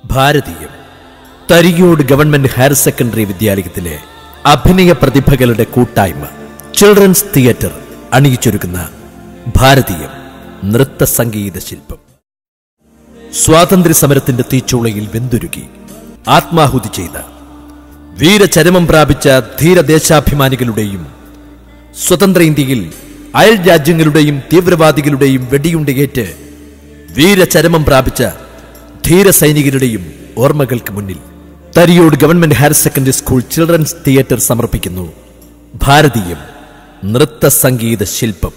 ഭാരതീയം Thariyode government higher secondary വിദ്യാലയത്തിലെ അഭിനയ പ്രതിഭകളുടെ കൂട്ടായ്മ ചിൽഡ്രൻസ് തിയേറ്റർ അണിയിച്ചൊരുക്കുന്ന ഭാരതീയം നൃത്ത സംഗീത ശില്പം സ്വാതന്ത്ര്യ സമരത്തിന്റെ തീച്ചൂളയിൽ വെന്തുരുകി ആത്മാഹുതി ചെയ്ത വീരചരമം പ്രാപിച്ച ധീരദേശാഭിമാനികളുടെയും സ്വതന്ത്ര ഇന്ത്യയിൽ അയൽ രാജ്യങ്ങളുടെയും തീവ്രവാദികളുടെയും വെടിയുണ്ടയേറ്റ് വീരചരമം പ്രാപിച്ച ധീരസൈനികരുടെയും ഓർമ്മകൾക്ക് മുന്നിൽ Thariyode government higher secondary school children's theatre സമർപ്പിക്കുന്നു ഭാരതീയം നൃത്ത സംഗീത ശില്പം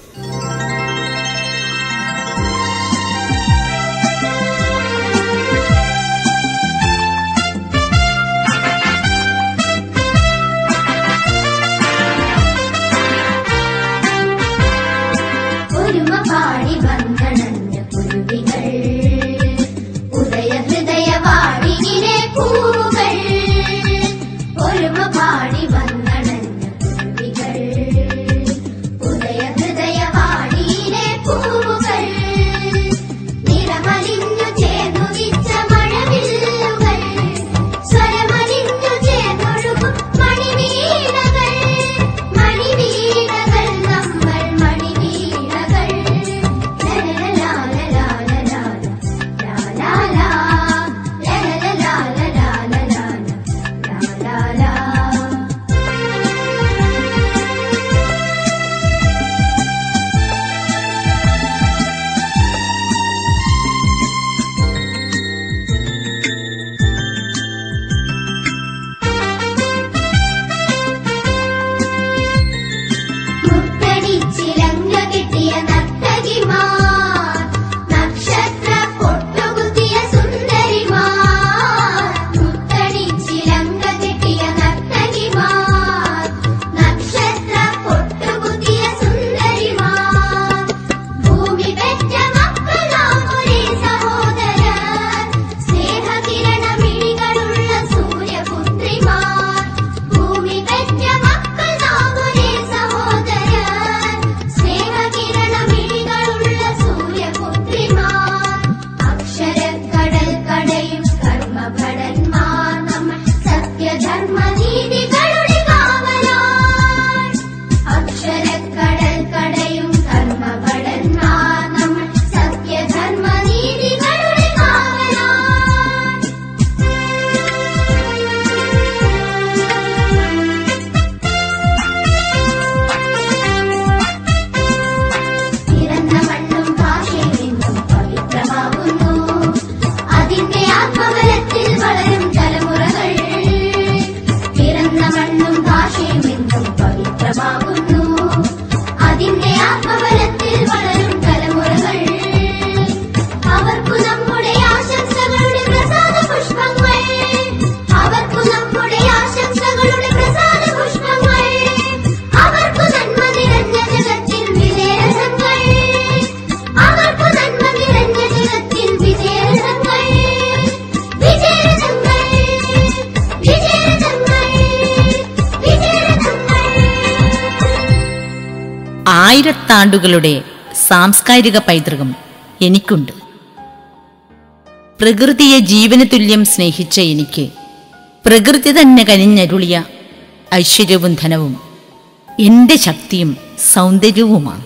ഒരുമ പാടി വന്നണഞ്ഞ കുരുവികൾ ഉദയ ഹൃദയവാടിയിലെ പൂവുകൾ ഒരുമ പാടി വന്നണഞ്ഞ കുരുവികൾ ഉദയ ഹൃദയവാടിയിലെ പൂവുകൾ നിറമലിഞ്ഞു ചേർന്നു വിച്ച മഴവില്ലുകൾ സ്വരമലിഞ്ഞു ചേർന്നൊഴുകും മണിവീണകൾ മണിവീണകൾ നമ്മൾ മണിവീണകൾ ലലലലാലലാലലാല, ലാലാലാ, ലലലലാലലാലലാല, ലാലാലാ. മുത്തടിച്ചിലങ്ക കിട്ടിയ നർത്തകിമാർ നക്ഷത്ര പൊട്ടുകുത്തിയ സുന്ദരിമാർ മുത്തടിച്ചിലങ്ക കിട്ടിയ നർത്തകിമാർ നക്ഷത്ര പൊട്ടുകുത്തിയ സുന്ദരിമാർ ഭൂമി പെറ്റ മക്കളാം ഒരേ സഹോദരർ സ്നേഹകിരണമിഴികളുള്ള സൂര്യപുത്രിമാർ ഭൂമി പെറ്റ മക്കൾ നാം ഒരേ സഹോദരർ സ്നേഹകിരണമിഴികളുള്ള സൂര്യപുത്രിമാർ അക്ഷരക്കടൽ കടയും കർമ്മഭടന്മാർ നമ്മൾ സത്യധർമ്മ നീതികളുടെ കാവലാർ അക്ഷരക്കടൽ കടയും കർമ്മഭടന്മാർ നമ്മൾ സത്യധർമ്മ നീതികളുടെ കാവലാർ പിറന്ന മണ്ണും ഭാഷയും എന്നും പവിത്രമാകുന്നു അതിന്റെ ആത്മബലത്തിൽ വളരും തലമുറകൾ പിറന്ന മണ്ണും ഭാഷയും എന്നും പവിത്രമാകുന്നു അതിന്റെ ആത്മബലത്തിൽ വളരും തലമുറകൾ അവർക്കു നമ്മുടെ ആശംസകളുടെ പ്രസാദ പുഷ്പങ്ങൾ അവർക്കു നമ്മുടെ ആശംസകളുടെ പ്രസാദ പുഷ്പങ്ങൾ അവർക്കു നന്മ നിറഞ്ഞ ജഗത്തിൽ വിജയരസങ്ങൾ അവർക്കു നന്മ നിറഞ്ഞ ജഗത്തിൽ വിജയരസങ്ങൾ വിജയരസങ്ങൾ വിജയരസങ്ങൾ വിജയരസങ്ങൾ ആയിരത്താണ്ടുകളുടെ സാംസ്കാരിക പൈതൃകം എനിക്കുണ്ട് പ്രകൃതിയെ ജീവന് തുല്യം സ്നേഹിച്ച എനിക്ക് പ്രകൃതി തന്നെ കനിഞ്ഞരുളിയ ഐശ്വര്യവും ധനവും എൻ്റെ ശക്തിയും സൗന്ദര്യവുമാണ്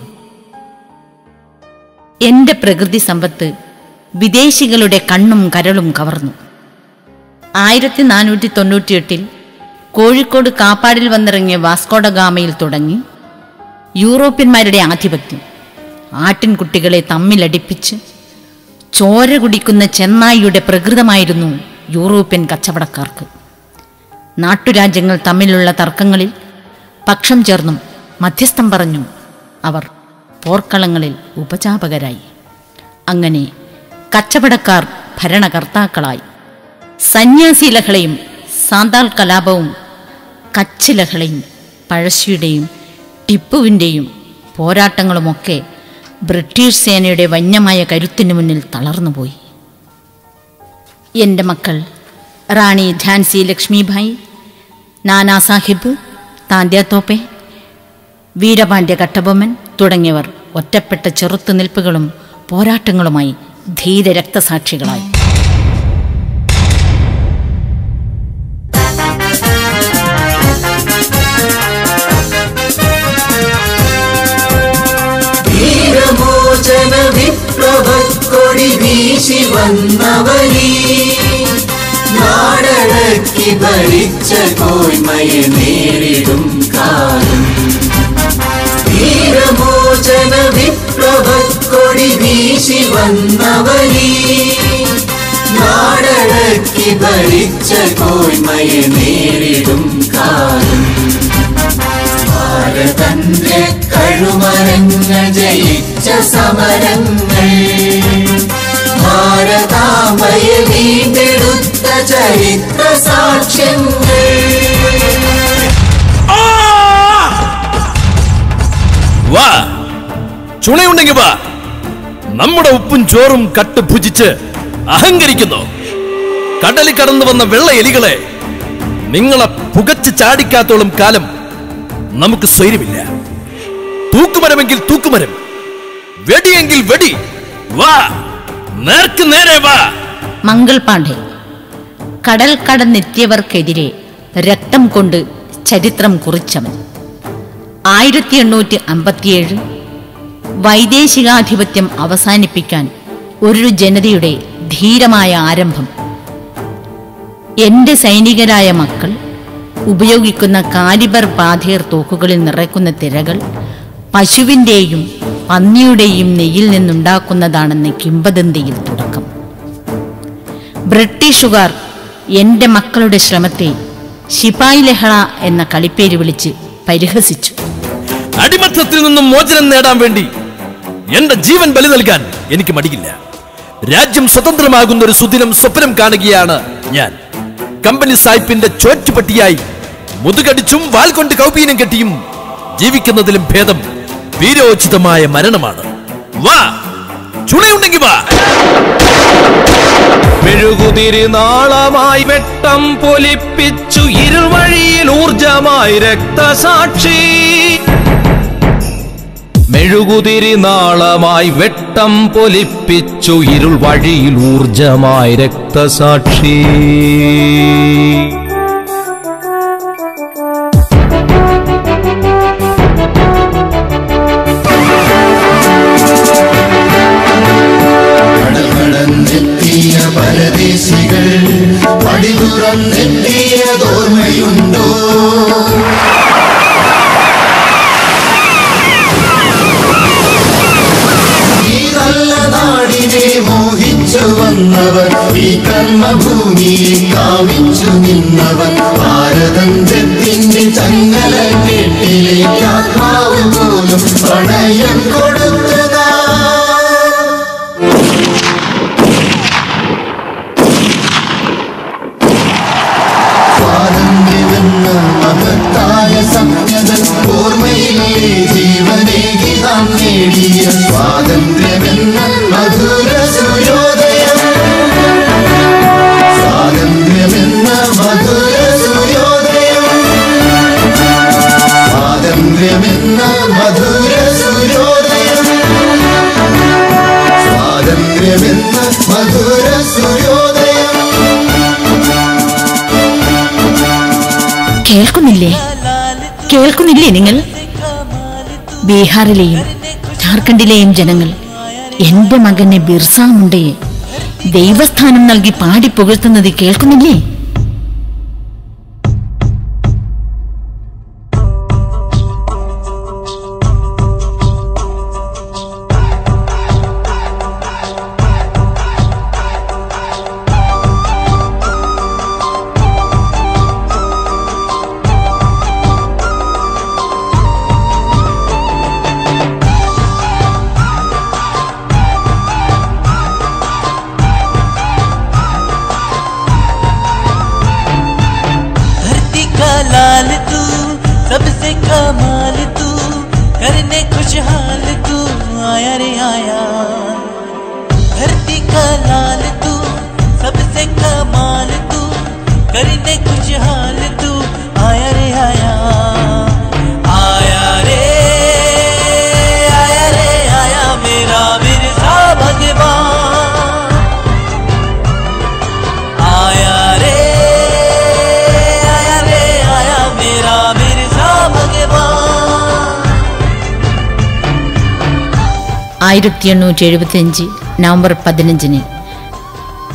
എൻ്റെ പ്രകൃതി സമ്പത്ത് വിദേശികളുടെ കണ്ണും കരളും കവർന്നു ആയിരത്തി നാനൂറ്റി തൊണ്ണൂറ്റിയെട്ടിൽ കോഴിക്കോട് കാപ്പാടിൽ വന്നിറങ്ങിയ വാസ്കോഡ ഗാമയിൽ തുടങ്ങി യൂറോപ്യന്മാരുടെ ആധിപത്യം ആട്ടിൻകുട്ടികളെ തമ്മിലടിപ്പിച്ച് ചോര കുടിക്കുന്ന ചെന്നായിയുടെ പ്രകൃതമായിരുന്നു യൂറോപ്യൻ കച്ചവടക്കാർക്ക് നാട്ടുരാജ്യങ്ങൾ തമ്മിലുള്ള തർക്കങ്ങളിൽ പക്ഷം ചേർന്നും മധ്യസ്ഥം പറഞ്ഞും അവർ പോർക്കളങ്ങളിൽ ഉപജാപകരായി അങ്ങനെ കച്ചവടക്കാർ ഭരണകർത്താക്കളായി സന്യാസി ലഹളയും സാന്താൾ കലാപവും കച്ച് ലഹളയും പഴശ്ശിയുടെയും ടിപ്പുവിൻ്റെയും പോരാട്ടങ്ങളുമൊക്കെ ബ്രിട്ടീഷ് സേനയുടെ വന്യമായ കരുത്തിനു മുന്നിൽ തളർന്നുപോയി എൻ്റെ മക്കൾ റാണി ഝാൻസി ലക്ഷ്മിഭായി നാനാ സാഹിബ് താന്ത്യാത്തോപ്പെ വീരപാണ്ഡ്യ കട്ടബൊമ്മൻ തുടങ്ങിയവർ ഒറ്റപ്പെട്ട ചെറുത്തുനിൽപ്പുകളും പോരാട്ടങ്ങളുമായി ധീര രക്തസാക്ഷികളായി വന്നവനീ നാടടക്കി ഭരിച്ച കോയ്മയെ നേരിടും കാലം വീരമോചന വിപ്ലവക്കൊടി വീശി വന്നവനീ നാടടക്കി ഭരിച്ച കോയ്മയെ നേരിടും കാലം ഭാരതന്റെ കഴുമരങ്ങൾ ജയിച്ച സമരങ്ങൾ ഭാരതാമയെ വീണ്ടെടുത്ത ചരിത്ര സാക്ഷ്യങ്ങൾ വാ ചുണയുണ്ടെങ്കി വാ നമ്മുടെ ഉപ്പും ചോറും കട്ട് ഭുജിച്ച് അഹങ്കരിക്കുന്നു കടലിൽ കടന്നു വന്ന വെള്ള എലികളെ നിങ്ങളെ പുകച്ച് ചാടിക്കാത്തോളം കാലം നമുക്ക് സ്വൈര്യമില്ല തൂക്കുമരമെങ്കിൽ തൂക്കുമരം വെടിയെങ്കിൽ വെടി വാ നേർക്ക് നേരെ വാ മംഗൾ പാണ്ഡെ കടൽ കടന്നെത്തിയവർക്കെതിരെ രക്തം കൊണ്ട് ചരിത്രം കുറിച്ചവൻ ആയിരത്തി എണ്ണൂറ്റി അമ്പത്തിയേഴ് വൈദേശികാധിപത്യം അവസാനിപ്പിക്കാൻ ഒരു ജനതയുടെ ധീരമായ ആരംഭം എന്റെ സൈനികരായ മക്കൾ ഉപയോഗിക്കുന്ന കാലിബർ പാഥേർ തോക്കുകളിൽ നിറയ്ക്കുന്ന തിരകൾ പശുവിന്റെയും പന്നിയുടെയും നെയ്യിൽ നിന്നുണ്ടാക്കുന്നതാണെന്ന് കിംബദന്തിയിൽ തുടക്കം ബ്രിട്ടീഷുകാർ എന്റെ മക്കളുടെ ശ്രമത്തെ ശിപായി ലഹള എന്ന കളിപ്പേര് വിളിച്ച് പരിഹസിച്ചു അടിമത്തത്തിൽ നിന്നും മോചനം നേടാൻ വേണ്ടി എന്റെ ജീവൻ ബലി നൽകാൻ എനിക്ക് മടിയില്ല രാജ്യം സ്വതന്ത്രമാകുന്ന ഒരു സുദിനം സ്വപ്നം കാണുകയാണ് ഞാൻ കമ്പനി സായിപ്പിന്റെ ചോറ്റുപട്ടിയായി മുതുകടിച്ചും വാൽ കൊണ്ട് കൗപീനം കെട്ടിയും ജീവിക്കുന്നതിലും ഭേദം വീരോചിതമായ മരണമാണ് വാ ചുണയുണ്ടെങ്കി വാ മെഴുകുതിരി നാളമായി വെട്ടം പൊലിപ്പിച്ചു ഇരുവഴിയിൽ ഊർജമായി രക്തസാക്ഷി മെഴുകുതിരി നാളമായി വെട്ടം പൊലിപ്പിച്ചു ഇരുൾ വഴിയിൽ ഊർജമായി രക്തസാക്ഷി കടൽ കടന്നെത്തിയ പരദേശികൾ പടിതുറന്നെത്തിയതോർമ്മയുണ്ടോ ഈ നല്ല നാടിനെ മോഹിച്ചു വന്നവർ ഈ കർമ്മഭൂമിയെ കാമിച്ചു നിന്നവർ ഭാരതത്തിന്റെ ചങ്ങല കെട്ടിലേക്ക് ആത്മാവ് പോലും പണയം കൊടുത്തതാ സ്വാതന്ത്ര്യമെന്ന മഹത്തായ സത്യത ഓർമ്മയിലെ ജീവനേകി നാം നേടിയ സ്വാതന്ത്ര്യമെന്ന മധുര സൂര്യോദയം സ്വാതന്ത്ര്യമെന്ന മധുര സൂര്യോദയം സ്വാതന്ത്ര്യമെന്ന മധുര സൂര്യോദയം സ്വാതന്ത്ര്യമെന്ന മധുര സൂര്യോദയം കേൾക്കുന്നില്ലേ കേൾക്കുന്നില്ലേ നിങ്ങൾ ബീഹാറിലെയും ജാർഖണ്ഡിലെയും ജനങ്ങൾ എന്റെ മകനെ ബിർസ മുണ്ടയെ ദൈവസ്ഥാനം നൽകി പാടി പുകഴ്ത്തുന്നത് കേൾക്കുന്നില്ലേ धरती का लाल तू सबसे कमाल तू करने खुशहाल तू आया रे आया धरती का लाल तू सबसे कमाल तू करने खुशहाल तू आया रे आया आया रे आया रे आया मेरा मिर्जा भगवान आया रे आया रे आया मेरा मिर्जा भगवान ആയിരത്തി എണ്ണൂറ്റി എഴുപത്തി അഞ്ച് നവംബർ പതിനഞ്ചിന്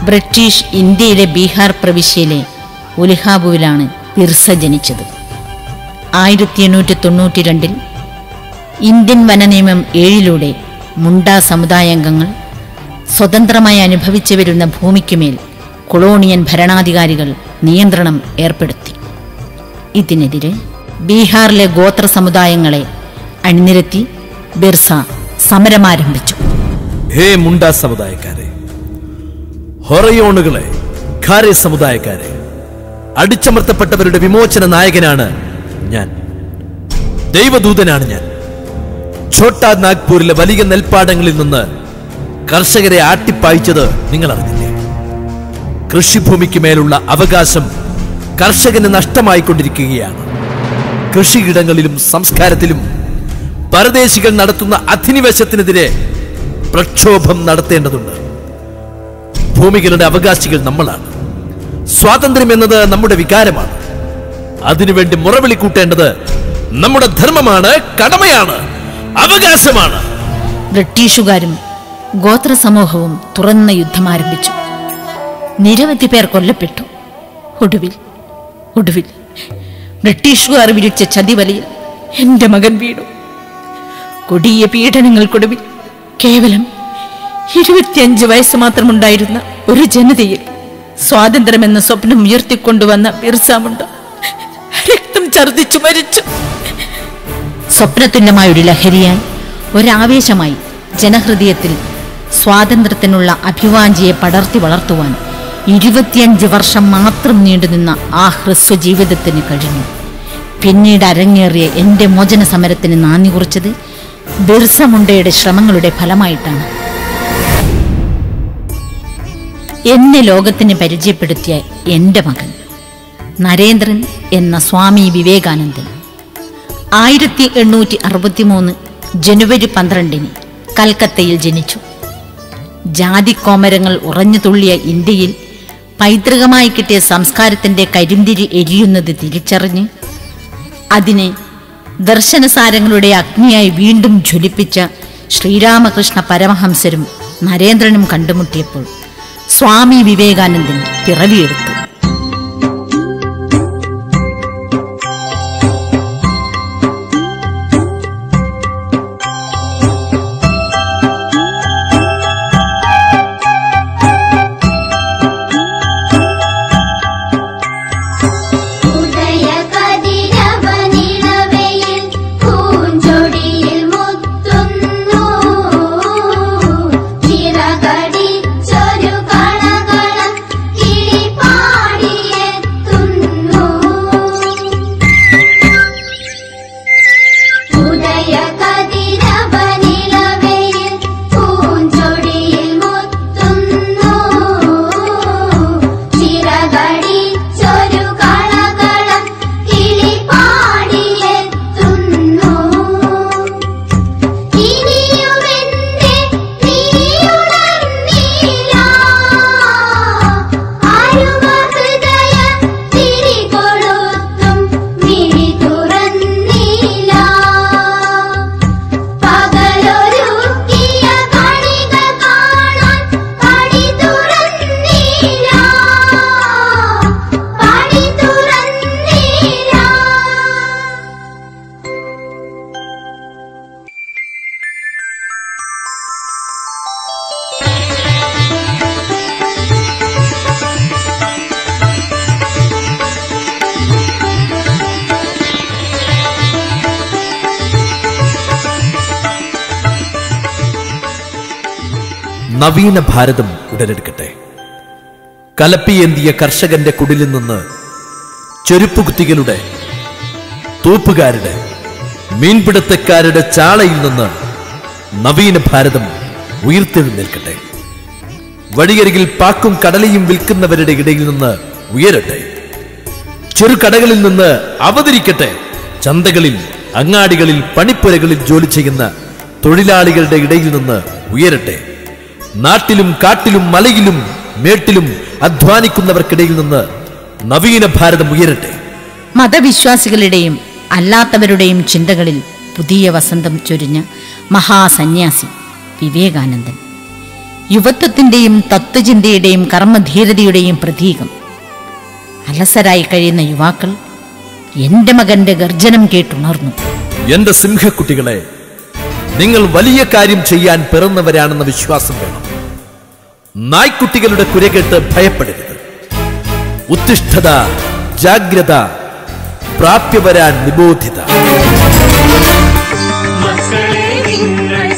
ബ്രിട്ടീഷ് ഇന്ത്യയിലെ ബീഹാർ പ്രവിശ്യയിലെ ഉലിഹാബുവിലാണ് ബിർസ ജനിച്ചത് ആയിരത്തി എണ്ണൂറ്റി തൊണ്ണൂറ്റി രണ്ടിൽ ഇന്ത്യൻ വനനിയമം ഏഴിലൂടെ മുണ്ട സമുദായാംഗങ്ങൾ സ്വതന്ത്രമായി അനുഭവിച്ചു വരുന്ന ഭൂമിക്കുമേൽ കൊളോണിയൻ ഭരണാധികാരികൾ നിയന്ത്രണം ഏർപ്പെടുത്തി ഇതിനെതിരെ ബീഹാറിലെ ഗോത്ര സമുദായങ്ങളെ അണിനിരത്തി ബിർസ സമരമാരംഭിച്ചു ഹേ മുണ്ട സമുദായക്കാരെ ഹൊറയോണുകളെ ഖാരെ സമുദായക്കാരെ അടിച്ചമർത്തപ്പെട്ടവരുടെ വിമോചന നായകനാണ് ഞാൻ ദൈവദൂതനാണ് ഞാൻ ഛോട്ടാ നാഗ്പൂരിലെ വലിയ നെൽപ്പാടങ്ങളിൽ നിന്ന് കർഷകരെ ആട്ടിപ്പായിച്ചത് നിങ്ങൾ അറിഞ്ഞില്ലേ കൃഷിഭൂമിക്ക് മേലുള്ള അവകാശം കർഷകന് നഷ്ടമായിക്കൊണ്ടിരിക്കുകയാണ് കൃഷിയിടങ്ങളിലും സംസ്കാരത്തിലും പരദേശികൾ നടത്തുന്ന അധിനിവേശത്തിനെതിരെ പ്രക്ഷോഭം നടത്തേണ്ടതുണ്ട് ഭൂമികളുടെ അവകാശികൾ നമ്മളാണ് സ്വാതന്ത്ര്യം എന്നത് നമ്മുടെ വികാരമാണ് അതിനുവേണ്ടി മുറവിളി കൂട്ടേണ്ടത് നമ്മുടെ ധർമ്മമാണ് കടമയാണ് അവകാശമാണ് ബ്രിട്ടീഷുകാരും ഗോത്ര സമൂഹവും തുറന്ന യുദ്ധം ആരംഭിച്ചു നിരവധി പേർ കൊല്ലപ്പെട്ടു ഒടുവിൽ ഒടുവിൽ ബ്രിട്ടീഷുകാർ വിരിച്ച ചതിവലയിൽ എന്റെ മകൻ വീണു കൊടിയ പീഡനങ്ങൾക്കൊടുവിൽ കേവലം ഇരുപത്തിയഞ്ച് വയസ്സ് മാത്രമുണ്ടായിരുന്ന ഒരു ജനതയിൽ സ്വാതന്ത്ര്യമെന്ന സ്വപ്നം ഉയർത്തിക്കൊണ്ടുവന്ന ബിർസാമുണ്ട രക്തം ഛർദിച്ചു മരിച്ചു സ്വപ്നതുല്യമായ ഒരു ലഹരിയായി ഒരാവേശമായി ജനഹൃദയത്തിൽ സ്വാതന്ത്ര്യത്തിനുള്ള അഭിവാഞ്ചിയെ പടർത്തി വളർത്തുവാൻ ഇരുപത്തിയഞ്ച് വർഷം മാത്രം നീണ്ടുനിന്ന ആ ഹ്രസ്വ ജീവിതത്തിന് കഴിഞ്ഞു പിന്നീട് അരങ്ങേറിയ എന്റെ മോചന സമരത്തിന് നാന്ദി കുറിച്ചത് ബിർസ മുണ്ടയുടെ ശ്രമങ്ങളുടെ ഫലമായിട്ടാണ് എന്നെ ലോകത്തിന് പരിചയപ്പെടുത്തിയ എന്റെ മകൻ നരേന്ദ്രൻ എന്ന സ്വാമി വിവേകാനന്ദൻ ആയിരത്തി എണ്ണൂറ്റി അറുപത്തിമൂന്ന് ജനുവരി പന്ത്രണ്ടിന് കൽക്കത്തയിൽ ജനിച്ചു ജാതിക്കോമരങ്ങൾ ഉറഞ്ഞു തുള്ളിയ ഇന്ത്യയിൽ പൈതൃകമായി കിട്ടിയ സംസ്കാരത്തിന്റെ കരിന്തിരി എരിയുന്നത് തിരിച്ചറിഞ്ഞ് അതിനെ ദർശനസാരങ്ങളുടെ അഗ്നിയായി വീണ്ടും ജ്വലിപ്പിച്ച ശ്രീരാമകൃഷ്ണ പരമഹംസരും നരേന്ദ്രനും കണ്ടുമുട്ടിയപ്പോൾ സ്വാമി വിവേകാനന്ദൻ പിറവിയെടുത്തു ഉദയ കതിരവനിളവയിൽ പൂഞ്ചൊടിയിൽ മുത്തുന്നു ചിറകടിച്ചൊരു കളകളം കിളി പാടിയെത്തുന്നു ഉദയ കതിരവനിളവയിൽ പൂഞ്ചൊടിയിൽ മുത്തുന്നു ചിറകടിച്ചൊരു കളകളം കിളി പാടിയെത്തുന്നു ഇനിയുമെന്റെ നീയുണർന്നില്ല ആരുമഹൃദയ തിരികൊളുത്തും മിഴി തുറന്നില്ല പകലൊരുക്കിയ കണിക കാണാൻ പടി തുറന്നില്ല പടി തുറന്നില്ല നവീന ഭാരതം ഉടലെടുക്കട്ടെ കലപ്പിയേന്തിയ കർഷകന്റെ കുടിലിൽ നിന്ന് ചെരുപ്പുകുത്തികളുടെ തൂപ്പുകാരുടെ മീൻപിടുത്തക്കാരുടെ ചാളയിൽ നിന്ന് നവീന ഭാരതം ഉയർത്തെഴുന്നേൽക്കട്ടെ വഴിയരികിൽ പാക്കും കടലയും വിൽക്കുന്നവരുടെ ഇടയിൽ നിന്ന് ഉയരട്ടെ ചെറുകടകളിൽ നിന്ന് അവതരിക്കട്ടെ ചന്തകളിൽ അങ്ങാടികളിൽ പണിപ്പുരകളിൽ ജോലി ചെയ്യുന്ന തൊഴിലാളികളുടെ ഇടയിൽ നിന്ന് ഉയരട്ടെ നാട്ടിലും കാട്ടിലും മലയിലും മേട്ടിലും അധ്വാനിക്കുന്നവർക്കിടയിൽ നിന്ന് നവീന ഭാരതം ഉയരട്ടെ മതവിശ്വാസികളുടെയും അല്ലാത്തവരുടെയും ചിന്തകളിൽ പുതിയ വസന്തം ചൊരിഞ്ഞ മഹാസന്യാസി വിവേകാനന്ദൻ യുവത്വത്തിന്റെയും തത്വചിന്തയുടെയും കർമ്മധീരതയുടെയും പ്രതീകം അലസരായി കഴിയുന്ന യുവാക്കൾ എന്റെ മകന്റെ ഗർജനം കേട്ടുണർന്നു എന്റെ സിംഹക്കുട്ടികളെ നിങ്ങൾ വലിയ കാര്യം ചെയ്യാൻ പിറന്നവരാണെന്ന വിശ്വാസം വേണം നായ്ക്കുട്ടികളുടെ കുരകേട്ട് ഭയപ്പെടരുത് ഉത്തിഷ്ഠത ജാഗ്രത പ്രാപ്യവരാൻ നിബോധിത മക്കളെ നിങ്ങൾ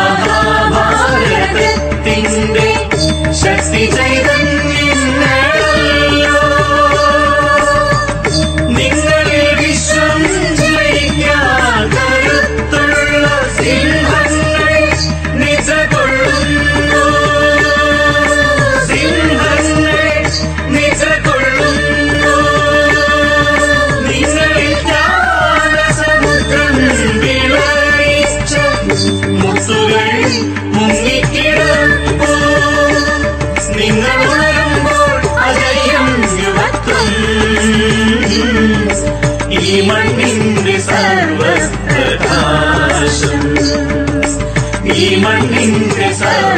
മഹാഭാരതത്തിന്റെ ശക്തി ചൈതന്യങ്ങളല്ലോ നിങ്ങളിൽ വിശ്വം ജയിക്കാൻ കരുത്തുള്ള സിംഹങ്ങൾ നിജകൊള്ളുന്നു സിംഹങ്ങൾ നിജകൊള്ളുന്നു നിങ്ങളിൽ ജ്ഞാനസമുദ്രം വിളയിച്ച മുത്തുകൾ മുങ്ങിക്കിടപ്പൂ നിങ്ങൾ ഉണരുമ്പോൾ അജയം യുവത്വം ഈ മണ്ണിന്റെ സർവപ്രകാശം ഈ മണ്ണിന്റെ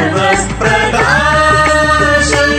സർവപ്രകാശം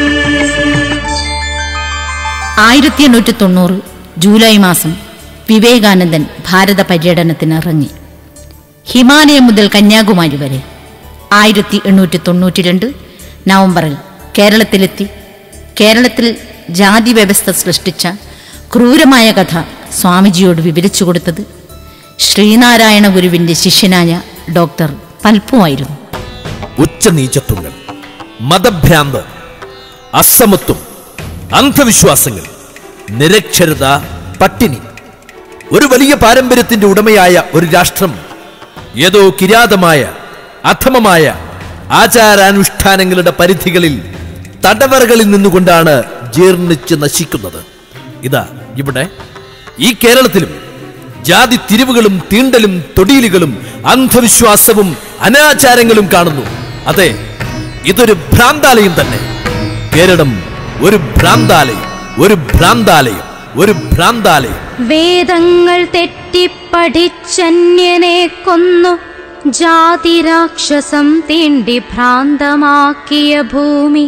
ആയിരത്തി എണ്ണൂറ്റി തൊണ്ണൂറ് ജൂലൈ മാസം വിവേകാനന്ദൻ ഭാരത പര്യടനത്തിന് ഇറങ്ങി ഹിമാലയം മുതൽ കന്യാകുമാരി വരെ ആയിരത്തി എണ്ണൂറ്റി തൊണ്ണൂറ്റി രണ്ട് നവംബറിൽ കേരളത്തിലെത്തി കേരളത്തിൽ ജാതി വ്യവസ്ഥ സൃഷ്ടിച്ച ക്രൂരമായ കഥ സ്വാമിജിയോട് വിവരിച്ചു കൊടുത്തത് ശ്രീനാരായണ ഗുരുവിന്റെ ശിഷ്യനായ ഡോക്ടർ പൽപ്പുവായിരുന്നു ഉച്ചനീചത്വങ്ങൾ മതഭ്രാന്ത് അസമത്വം അന്ധവിശ്വാസങ്ങൾ നിരക്ഷരത പട്ടിണി ഒരു വലിയ പാരമ്പര്യത്തിന്റെ ഉടമയായ ഒരു രാഷ്ട്രം ഏതോ കിരാതമായ അധമമായ ആചാരാനുഷ്ഠാനങ്ങളുടെ പരിധികളിൽ തടവറകളിൽ നിന്നുകൊണ്ടാണ് ജീർണിച്ച് നശിക്കുന്നത് ഇതാ ഇവിടെ ഈ കേരളത്തിലും ജാതി തിരിവുകളും തീണ്ടലും തൊടിയിലുകളും അന്ധവിശ്വാസവും അനാചാരങ്ങളും കാണുന്നു അതെ ഇതൊരു ഭ്രാന്താലയം തന്നെ കേരളം ഒരു ഭ്രാന്താലയം ഒരു ഭ്രാന്താലയം ഒരു ഭ്രാന്താലയം വേദങ്ങൾ തെറ്റിപ്പഠിച്ചന്യനെ കൊന്നു ജാതി രാക്ഷസം തീണ്ടി ഭ്രാന്തമാക്കിയ ഭൂമി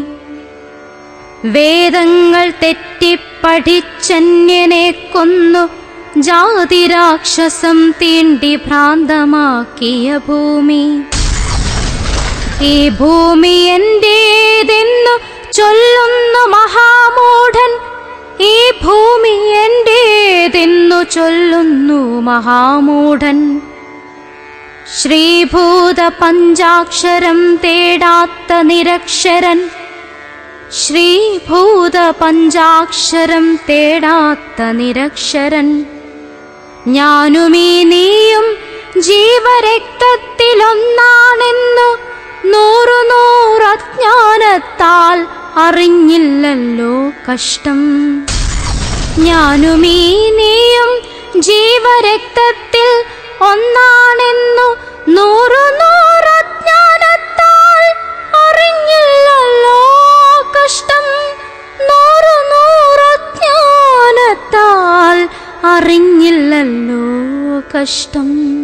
വേദങ്ങൾ തെറ്റിപ്പഠിച്ചന്യനെ കൊന്നു ജാതി രാക്ഷസം തീണ്ടി ഭ്രാന്തമാക്കിയ ഭൂമി ഈ ഭൂമി എന്റേതെന്നു ചൊല്ലുന്നു മഹാമൂഢൻ ഈ ഭൂമി എന്റേതെന്നു ചൊല്ലുന്നു മഹാമൂഢൻ ശ്രീഭൂത പഞ്ചാക്ഷരം തേടാത്ത നിരക്ഷരൻ ശ്രീഭൂത പഞ്ചാക്ഷരം തേടാത്ത നിരക്ഷരൻ ഞാനുമീ നീയും ജീവരക്തത്തിലൊന്നാണെന്നു നൂറു നൂറജ്ഞാനത്താൽ അറിഞ്ഞില്ലല്ലോ കഷ്ടം ഞാനുമീ നീയും ജീവരക്തത്തിൽ ഒന്നാണെന്നു നൂറു നൂറജ്ഞാനത്താൽ അറിഞ്ഞില്ലല്ലോ കഷ്ടം നൂറു നൂറജ്ഞാനത്താൽ അറിഞ്ഞില്ലല്ലോ കഷ്ടം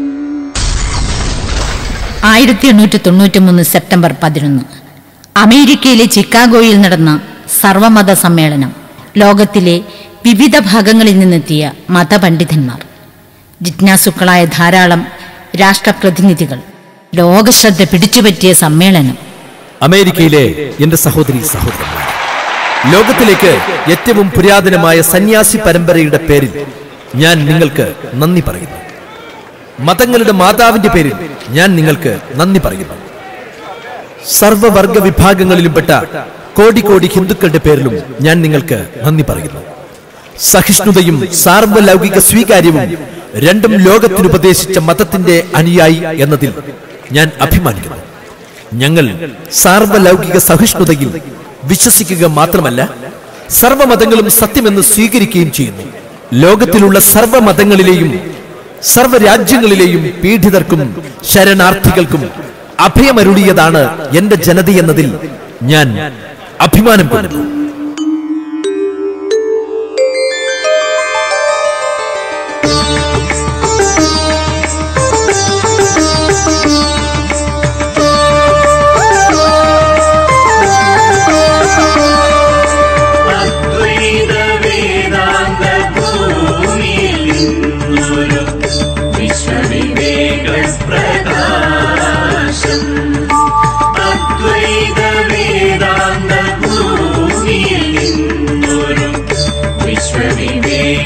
ആയിരത്തി എണ്ണൂറ്റി തൊണ്ണൂറ്റി മൂന്ന് സെപ്റ്റംബർ പതിനൊന്ന് അമേരിക്കയിലെ ചിക്കാഗോയിൽ നടന്ന സർവമത സമ്മേളനം ലോകത്തിലെ വിവിധ ഭാഗങ്ങളിൽ നിന്നെത്തിയ മതപണ്ഡിതന്മാർ ജിജ്ഞാസുക്കളായ ധാരാളം രാഷ്ട്രപ്രതിനിധികൾ ലോകശ്രദ്ധ പിടിച്ചുപറ്റിയ സമ്മേളനം അമേരിക്കയിലെ എന്റെ സഹോദരി സഹോദരന്മാർ ലോകത്തിലേക്ക് ഏറ്റവും പുരാതനമായ സന്യാസി പരമ്പരയുടെ പേരിൽ ഞാൻ നിങ്ങൾക്ക് നന്ദി പറയുന്നു മതങ്ങളുടെ മാതാവിന്റെ പേരിൽ ഞാൻ നിങ്ങൾക്ക് നന്ദി പറയുന്നു സർവവർഗ വിഭാഗങ്ങളിലുംപ്പെട്ട കോടി കോടി ഹിന്ദുക്കളുടെ പേരിലും ഞാൻ നിങ്ങൾക്ക് നന്ദി പറയുന്നു സഹിഷ്ണുതയും സാർവലൗകിക സ്വീകാര്യവും രണ്ടും ലോകത്തിനുപദേശിച്ച മതത്തിന്റെ അനുയായി എന്നതിൽ ഞാൻ അഭിമാനിക്കുന്നു ഞങ്ങൾ സാർവലൗകിക സഹിഷ്ണുതയിൽ വിശ്വസിക്കുക മാത്രമല്ല സർവമതങ്ങളും സത്യമെന്ന് സ്വീകരിക്കുകയും ചെയ്യുന്നു ലോകത്തിലുള്ള സർവമതങ്ങളിലെയും സർവരാജ്യങ്ങളിലെയും പീഡിതർക്കും ശരണാർത്ഥികൾക്കും അഭയമരുളിയതാണ് എന്റെ ജനതയെന്നതിൽ ഞാൻ അഭിമാനം കൊള്ളുന്നു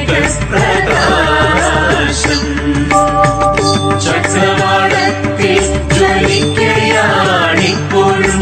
പ്രകാശം ചക്രവാളത്തിൽ ജ്വലിക്കുകയാണിപ്പോഴും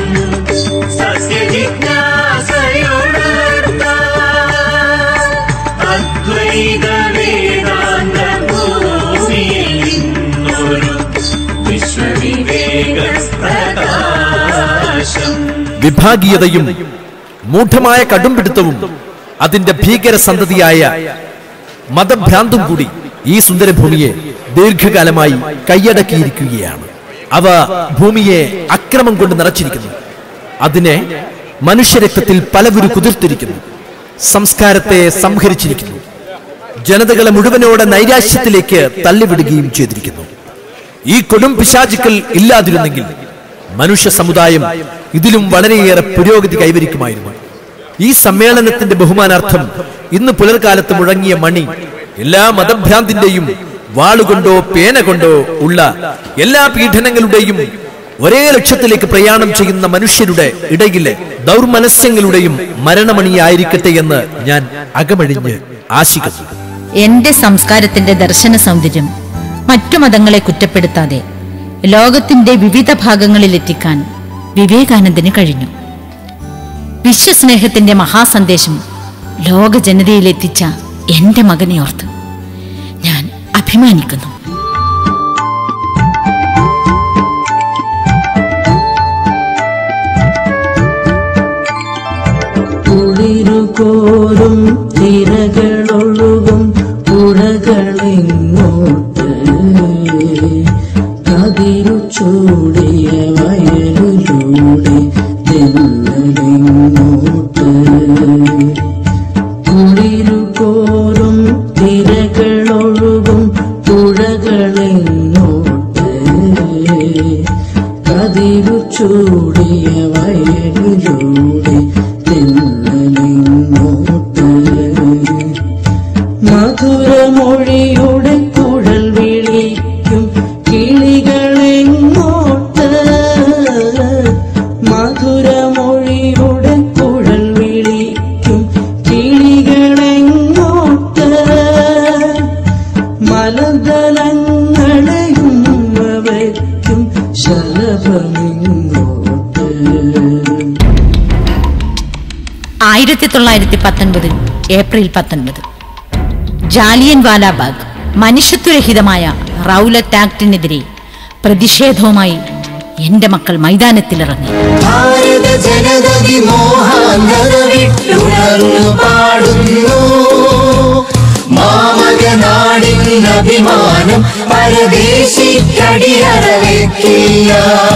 സത്യജിജ്ഞാസയുണർത്താൻ അദ്വൈത വേദാന്ത ഭൂമിയിൽ നിന്നൊരു വിശ്വവിവേക പ്രകാശം വിഭാഗീയതയും മൂഢമായ കടുംപിടുത്തവും അതിന്റെ ഭീകര സന്തതിയായ മതഭ്രാന്തും കൂടി ഈ സുന്ദരഭൂമിയെ ദീർഘകാലമായി കൈയടക്കിയിരിക്കുകയാണ് അവ ഭൂമിയെ അക്രമം കൊണ്ട് നിറച്ചിരിക്കുന്നു അതിനെ മനുഷ്യരക്തത്തിൽ പലവരു കുതിർത്തിരിക്കുന്നു സംസ്കാരത്തെ സംഹരിച്ചിരിക്കുന്നു ജനതകളെ മുഴുവനോടെ നൈരാശ്യത്തിലേക്ക് തള്ളിവിടുകയും ചെയ്തിരിക്കുന്നു ഈ കൊടും പിശാചുക്കൾ ഇല്ലാതിരുന്നെങ്കിൽ മനുഷ്യ സമുദായം ഇതിലും വളരെയേറെ പുരോഗതി കൈവരിക്കുമായിരുന്നു ഈ സമ്മേളനത്തിന്റെ ബഹുമാനാർത്ഥം ഇന്ന് പുലർകാലത്ത് മുഴങ്ങിയ മണി എല്ലാ മതഭ്രാന്തിന്റെയും വാളുകൊണ്ടോ പേന കൊണ്ടോ ഉള്ള എല്ലാ പീഡനങ്ങളുടെയും ഒരേ ലക്ഷ്യത്തിലേക്ക് പ്രയാണം ചെയ്യുന്ന മനുഷ്യരുടെ ഇടയിലെ ദൗർമനസ്യങ്ങളുടെയും മരണമണിയായിരിക്കട്ടെ എന്ന് ഞാൻ അകമഴിഞ്ഞ് ആശിക്കുന്നു എന്റെ സംസ്കാരത്തിന്റെ ദർശന സൗന്ദര്യം മറ്റു മതങ്ങളെ കുറ്റപ്പെടുത്താതെ ലോകത്തിന്റെ വിവിധ ഭാഗങ്ങളിലെത്തിക്കാൻ വിവേകാനന്ദന് കഴിഞ്ഞു വിശ്വസ്നേഹത്തിന്റെ മഹാസന്ദേശം ലോക ജനതയിലെത്തിച്ച എന്റെ മകനെ ഓർത്ത് ഞാൻ അഭിമാനിക്കുന്നു കുളിരുകോരും തിരകളൊഴുകും പുഴകളിങ്ങോട്ട് കതിരു ചൂടിയ വയലിലൂടെ തെന്നലിങ്ങോട്ട് കുളിരുകോരും തിരകളൊഴുകും പുഴകളിങ്ങോട്ട് കതിരു ചൂടിയ വയലിലൂടെ തെന്നലിങ്ങോട്ട് മധുരമൊഴിയുടെ കുഴൽ വിളിക്കും കിളികളെങ്ങോട്ട് മധുരമൊഴിയുടെ കുഴൽ വിളിക്കും കിളികളെങ്ങോട്ട് മലതലങ്ങളെയും അവയ്ക്കും ശലഭമിങ്ങോട്ട് ആയിരത്തി തൊള്ളായിരത്തി പത്തൊൻപത് ഏപ്രിൽ പത്തൊൻപത് ജാലിയൻ വാലാബാഗ് മനുഷ്യത്വരഹിതമായ റൗലറ്റ് ആക്ടിനെതിരെ പ്രതിഷേധവുമായി എന്റെ മക്കൾ മൈതാനത്തിലിറങ്ങി ഭാരത ജനത വിമോഹാന്തത വിട്ടുണർന്നു പാടുന്നു മാമക നാടിൻ അഭിമാനം പരദേശിക്കടിയറവേക്കില്ല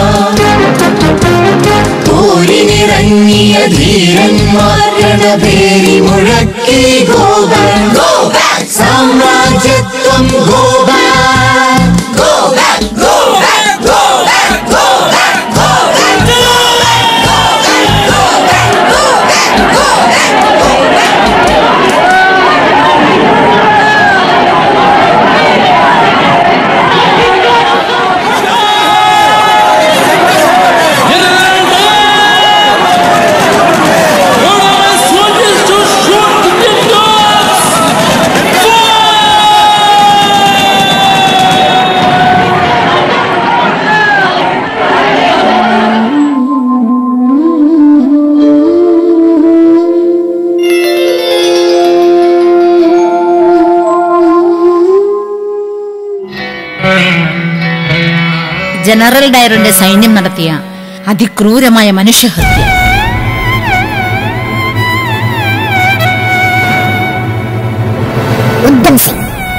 പോരിനിറങ്ങിയ ധീരന്മാർ രണഭേരി മുഴക്കി ഗോബാൻ ഗോബാൻ സാമ്രാജ്യത്വം ഗോബാൻ ഗോബാൻ ഗോബാൻ ഗോബാൻ ഗോബാൻ ജനറൽ ഡയറിന്റെ സൈന്യം നടത്തിയ അതിക്രൂരമായ മനുഷ്യഹത്യ ഉദ്ധം സിംഗ്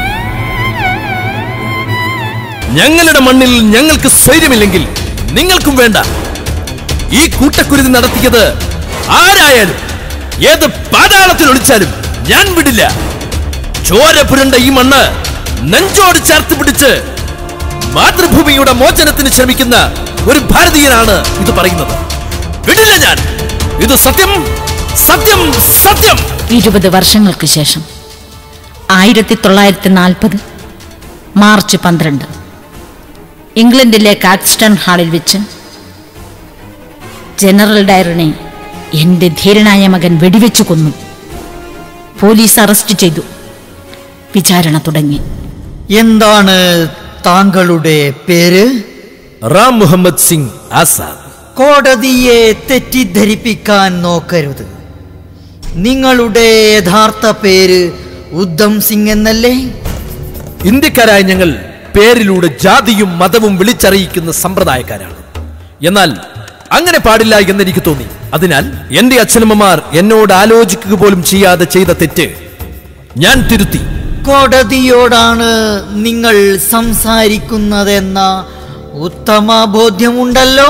ഞങ്ങളുടെ മണ്ണിൽ ഞങ്ങൾക്ക് സ്വൈര്യമില്ലെങ്കിൽ നിങ്ങൾക്കും വേണ്ട ഈ കൂട്ടക്കുരുതി നടത്തിയത് ആരായാലും ഏത് പാതാളത്തിൽ ഒളിച്ചാലും ഞാൻ വിടില്ല ചോര പുരണ്ട ഈ മണ്ണ് നെഞ്ചോട് ചേർത്ത് പിടിച്ച് മാതൃഭൂമിയുടെ മോചനത്തിന് ശ്രമിക്കുന്ന ഒരു ഭാരതീയനാണ് ഇത് പറയുന്നത് വിടില്ല ഞാൻ ഇത് സത്യം സത്യം സത്യം ഇരുപത് വർഷങ്ങൾക്ക് ശേഷം ആയിരത്തി തൊള്ളായിരത്തി നാൽപ്പത് മാർച്ച് പന്ത്രണ്ട് ഇംഗ്ലണ്ടിലെ കാക്സ്റ്റൺ ഹാളിൽ വെച്ച് ജനറൽ ഡയറിനെ എന്റെ ധീരനായ മകൻ വെടിവെച്ചു കൊന്നു പോലീസ് അറസ്റ്റ് ചെയ്തു വിചാരണ തുടങ്ങി എന്താണ് താങ്കളുടെ പേര് റാം മുഹമ്മദ് സിംഗ് ആസാദ് കോടതിയെ തെറ്റിദ്ധരിപ്പിക്കാൻ നോക്കരുത് നിങ്ങളുടെ യഥാർത്ഥ പേര് ഉദ്ധം സിംഗ് എന്നല്ലേ ഇന്ത്യക്കാരായ ഞങ്ങൾ പേരിലൂടെ ജാതിയും മതവും വിളിച്ചറിയിക്കുന്ന സമ്പ്രദായക്കാരാണ് എന്നാൽ അങ്ങനെ പാടില്ല എന്ന് എനിക്ക് തോന്നി അതിനാൽ എന്റെ അച്ഛനമ്മമാർ എന്നോട് ആലോചിക്കുക പോലും ചെയ്യാതെ ചെയ്ത തെറ്റ് ഞാൻ തിരുത്തി കോടതിയോടാണ് നിങ്ങൾ സംസാരിക്കുന്നതെന്ന ഉത്തമ ബോധ്യമുണ്ടല്ലോ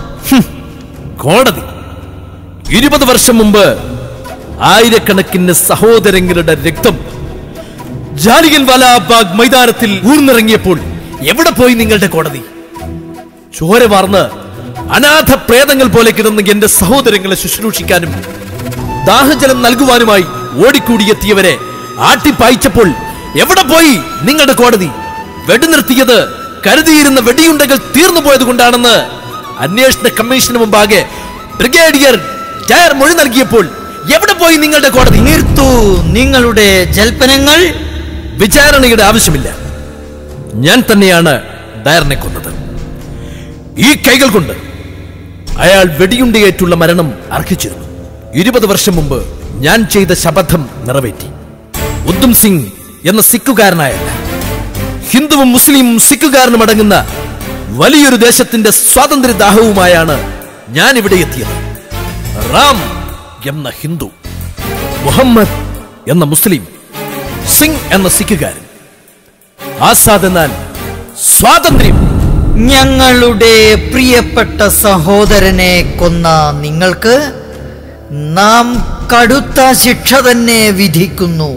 കോടതി ഇരുപത് വർഷം മുമ്പ് ആയിരക്കണക്കിന് സഹോദരങ്ങളുടെ രക്തം ജാലിയൻ വാലാബാഗ് മൈതാനത്തിൽ ഊർന്നിറങ്ങിയപ്പോൾ എവിടെ പോയി നിങ്ങളുടെ കോടതി ചോര വാർന്ന് അനാഥ പ്രേതങ്ങൾ പോലെ കിടന്ന് എന്റെ സഹോദരങ്ങളെ ശുശ്രൂഷിക്കാനും ദാഹജലം നൽകുവാനുമായി ഓടിക്കൂടിയെത്തിയവരെ ആട്ടിപ്പായിച്ചപ്പോൾ എവിടെ പോയി നിങ്ങളുടെ കോടതി വെടിനിർത്തിയത് കരുതിയിരുന്ന വെടിയുണ്ടകൾ തീർന്നു പോയത് കൊണ്ടാണെന്ന് അന്വേഷണ കമ്മീഷന് മുമ്പാകെ ബ്രിഗേഡിയർ ടയർ മൊഴി നൽകിയപ്പോൾ എവിടെ പോയി നിങ്ങളുടെ കോടതി നിർത്തൂ നിങ്ങളുടെ ജൽപ്പനങ്ങൾ വിചാരണയുടെ ആവശ്യമില്ല ഞാൻ തന്നെയാണ് ഡയറിനെ കൊന്നത് ഈ കൈകൾ കൊണ്ട് അയാൾ വെടിയുണ്ടയേറ്റുള്ള മരണം അർഹിച്ചിരുന്നു ഇരുപത് വർഷം മുമ്പ് ഞാൻ ചെയ്ത ശപഥം നിറവേറ്റി ഉദ്ധം സിംഗ് എന്ന സിക്കുകാരനായല്ല ഹിന്ദുവും മുസ്ലിമും സിക്കുകാരനും അടങ്ങുന്ന വലിയൊരു ദേശത്തിന്റെ സ്വാതന്ത്ര്യദാഹവുമായാണ് ഞാൻ ഇവിടെ എത്തിയത് റാം എന്ന ഹിന്ദു മുഹമ്മദ് എന്ന മുസ്ലിം സിംഗ് എന്ന സിക്കുകാരൻ ആസാദ് എന്നാൽ സ്വാതന്ത്ര്യം ഞങ്ങളുടെ പ്രിയപ്പെട്ട സഹോദരനെ കൊന്ന നിങ്ങൾക്ക് നാം കടുത്ത ശിക്ഷ തന്നെ വിധിക്കുന്നു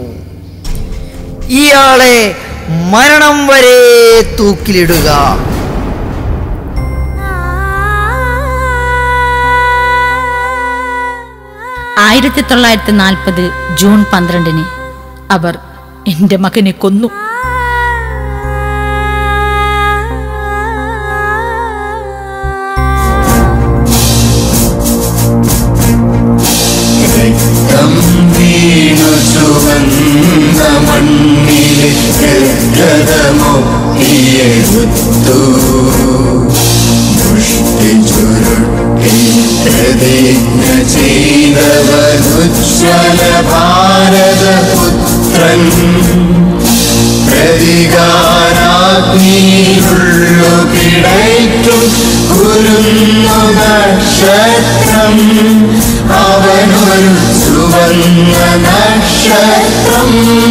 ഇയാളെ മരണം വരെ തൂക്കിലിടുക ആയിരത്തി തൊള്ളായിരത്തി നാൽപ്പത് ജൂൺ പന്ത്രണ്ടിന് അവർ എന്റെ മകനെ കൊന്നു രക്തം വീണു ചുവന്ന മണ്ണിലെ ഗതമൊത്തിയെടുത്തു മുഷ്ടി ചുരുട്ടി പ്രതിജ്ഞ ചെയ്തവനുജ്വല ഭാരതപുത്രൻ പ്രതികാരാഗ്നിയിലുള്ളു പിടയ്ക്കും കുരുന്നു നക്ഷത്രം അവനൊരു ചുവന്ന നക്ഷത്രം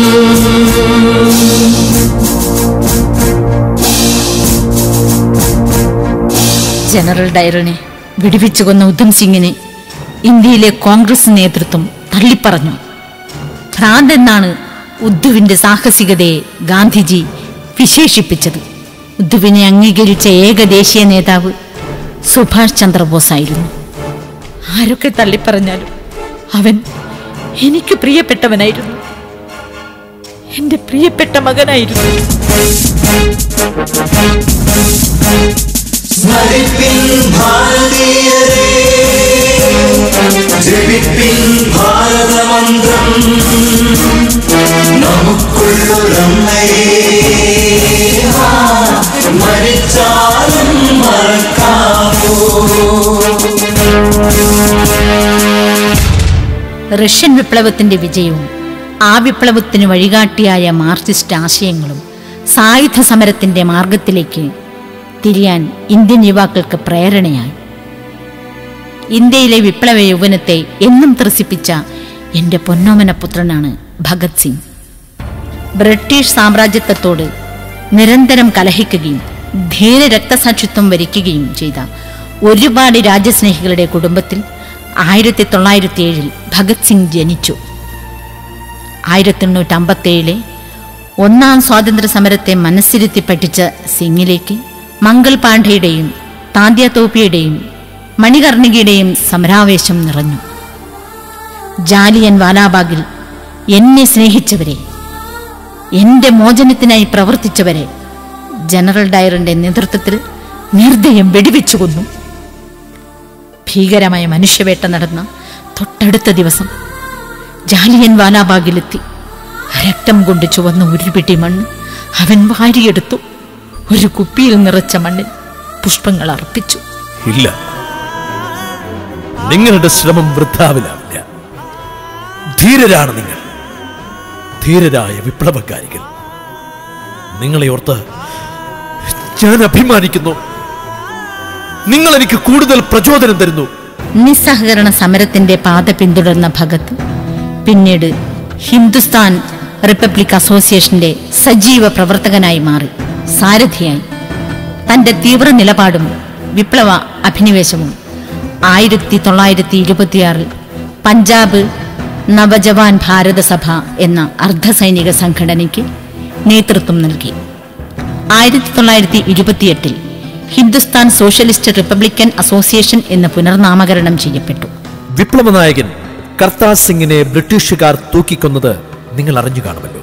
ജനറൽ ഡയറിനെ വെടിവെച്ചു കൊന്ന ഉദ്ധം സിംഗിനെ ഇന്ത്യയിലെ കോൺഗ്രസ് നേതൃത്വം തള്ളിപ്പറഞ്ഞു ഭ്രാന്ത് എന്നാണ് ഉദ്ധുവിന്റെ സാഹസികതയെ ഗാന്ധിജി വിശേഷിപ്പിച്ചത് ഉദ്ധുവിനെ അംഗീകരിച്ച ഏക ദേശീയ നേതാവ് സുഭാഷ് ചന്ദ്രബോസ് ആയിരുന്നു ആരൊക്കെ തള്ളിപ്പറഞ്ഞാലും അവൻ എനിക്ക് പ്രിയപ്പെട്ടവനായിരുന്നു എന്റെ പ്രിയപ്പെട്ട മകനായിരുന്നു സ്മരിപ്പിൻ ഭാരതീയരേ ജപിപ്പിൻ ഭാരതമന്ത്രം നമുക്കുള്ളൊരമ്മയെ ആ, മരിച്ചാലും മറക്കാമോ റഷ്യൻ വിപ്ലവത്തിന്റെ വിജയവും ആ വിപ്ലവത്തിന് വഴികാട്ടിയായ മാർക്സിസ്റ്റ് ആശയങ്ങളും സായുധ സമരത്തിന്റെ മാർഗത്തിലേക്ക് തിരിയാൻ ഇന്ത്യൻ യുവാക്കൾക്ക് പ്രേരണയായി ഇന്ത്യയിലെ വിപ്ലവ യൗവനത്തെ എന്നും ത്രസിപ്പിച്ച എന്റെ പൊന്നോമന പുത്രനാണ് ഭഗത് സിംഗ് ബ്രിട്ടീഷ് സാമ്രാജ്യത്വത്തോട് നിരന്തരം കലഹിക്കുകയും ധീര രക്തസാക്ഷിത്വം വരിക്കുകയും ചെയ്ത ഒരുപാട് രാജ്യസ്നേഹികളുടെ കുടുംബത്തിൽ ആയിരത്തി തൊള്ളായിരത്തി ഏഴിൽ ഭഗത് സിംഗ് ജനിച്ചു ആയിരത്തി എണ്ണൂറ്റി അമ്പത്തേഴിലെ ഒന്നാം സ്വാതന്ത്ര്യ സമരത്തെ മനസ്സിരുത്തി പഠിച്ച സിംഗിലേക്ക് മംഗൾ പാണ്ഡെയുടെയും താന്ത്യ തോപ്പിയുടെയും മണികർണികയുടെയും സമരാവേശം നിറഞ്ഞു ജാലിയൻ വാലാബാഗിൽ എന്നെ സ്നേഹിച്ചവരെ എന്റെ മോചനത്തിനായി പ്രവർത്തിച്ചവരെ ജനറൽ ഡയറിന്റെ നേതൃത്വത്തിൽ നിർദ്ദയം വെടിവെച്ചു കൊന്നു ഭീകരമായ മനുഷ്യവേട്ട നടന്ന തൊട്ടടുത്ത ദിവസം ജാലിയൻ വാലാബാഗിലെത്തി രക്തം കൊണ്ട് ചുവന്ന ഒരു പിടി മണ്ണ് അവൻ വാരിയെടുത്തു ഒരു കുപ്പിയിൽ നിറച്ച മണ്ണിൽ പുഷ്പങ്ങൾ അർപ്പിച്ചു ഇല്ല നിങ്ങളുടെ ശ്രമം വൃദ്ധാവിലാവില്ല ധീരരാണ് നിങ്ങൾ ധീരരായ വിപ്ലവകാരികൾ നിങ്ങളെ ഓർത്ത് ഞാൻ അഭിമാനിക്കുന്നു നിങ്ങൾ എനിക്ക് കൂടുതൽ പ്രചോദനം തരുന്നു നിസ്സഹകരണ സമരത്തിന്റെ പാത പിന്തുടർന്ന ഭഗത് പിന്നീട് ഹിന്ദുസ്ഥാൻ റിപ്പബ്ലിക് അസോസിയേഷന്റെ സജീവ പ്രവർത്തകനായി മാറി സാരഥിയായി തന്റെ തീവ്ര നിലപാടും വിപ്ലവ അഭിനിവേശവും ആയിരത്തി തൊള്ളായിരത്തി ഇരുപത്തിയാറിൽ പഞ്ചാബ് നവജവാൻ ഭാരത സഭ എന്ന അർദ്ധസൈനിക സംഘടനയ്ക്ക് നേതൃത്വം നൽകി ആയിരത്തി തൊള്ളായിരത്തി ഇരുപത്തിയെട്ടിൽ ഹിന്ദുസ്ഥാൻ സോഷ്യലിസ്റ്റ് റിപ്പബ്ലിക്കൻ അസോസിയേഷൻ എന്ന് പുനർനാമകരണം ചെയ്യപ്പെട്ടു വിപ്ലവ നായകൻ കർത്താർ സിംഗിനെ ബ്രിട്ടീഷുകാർ തൂക്കിക്കൊന്നത് നിങ്ങൾ അറിഞ്ഞു കാണുമല്ലോ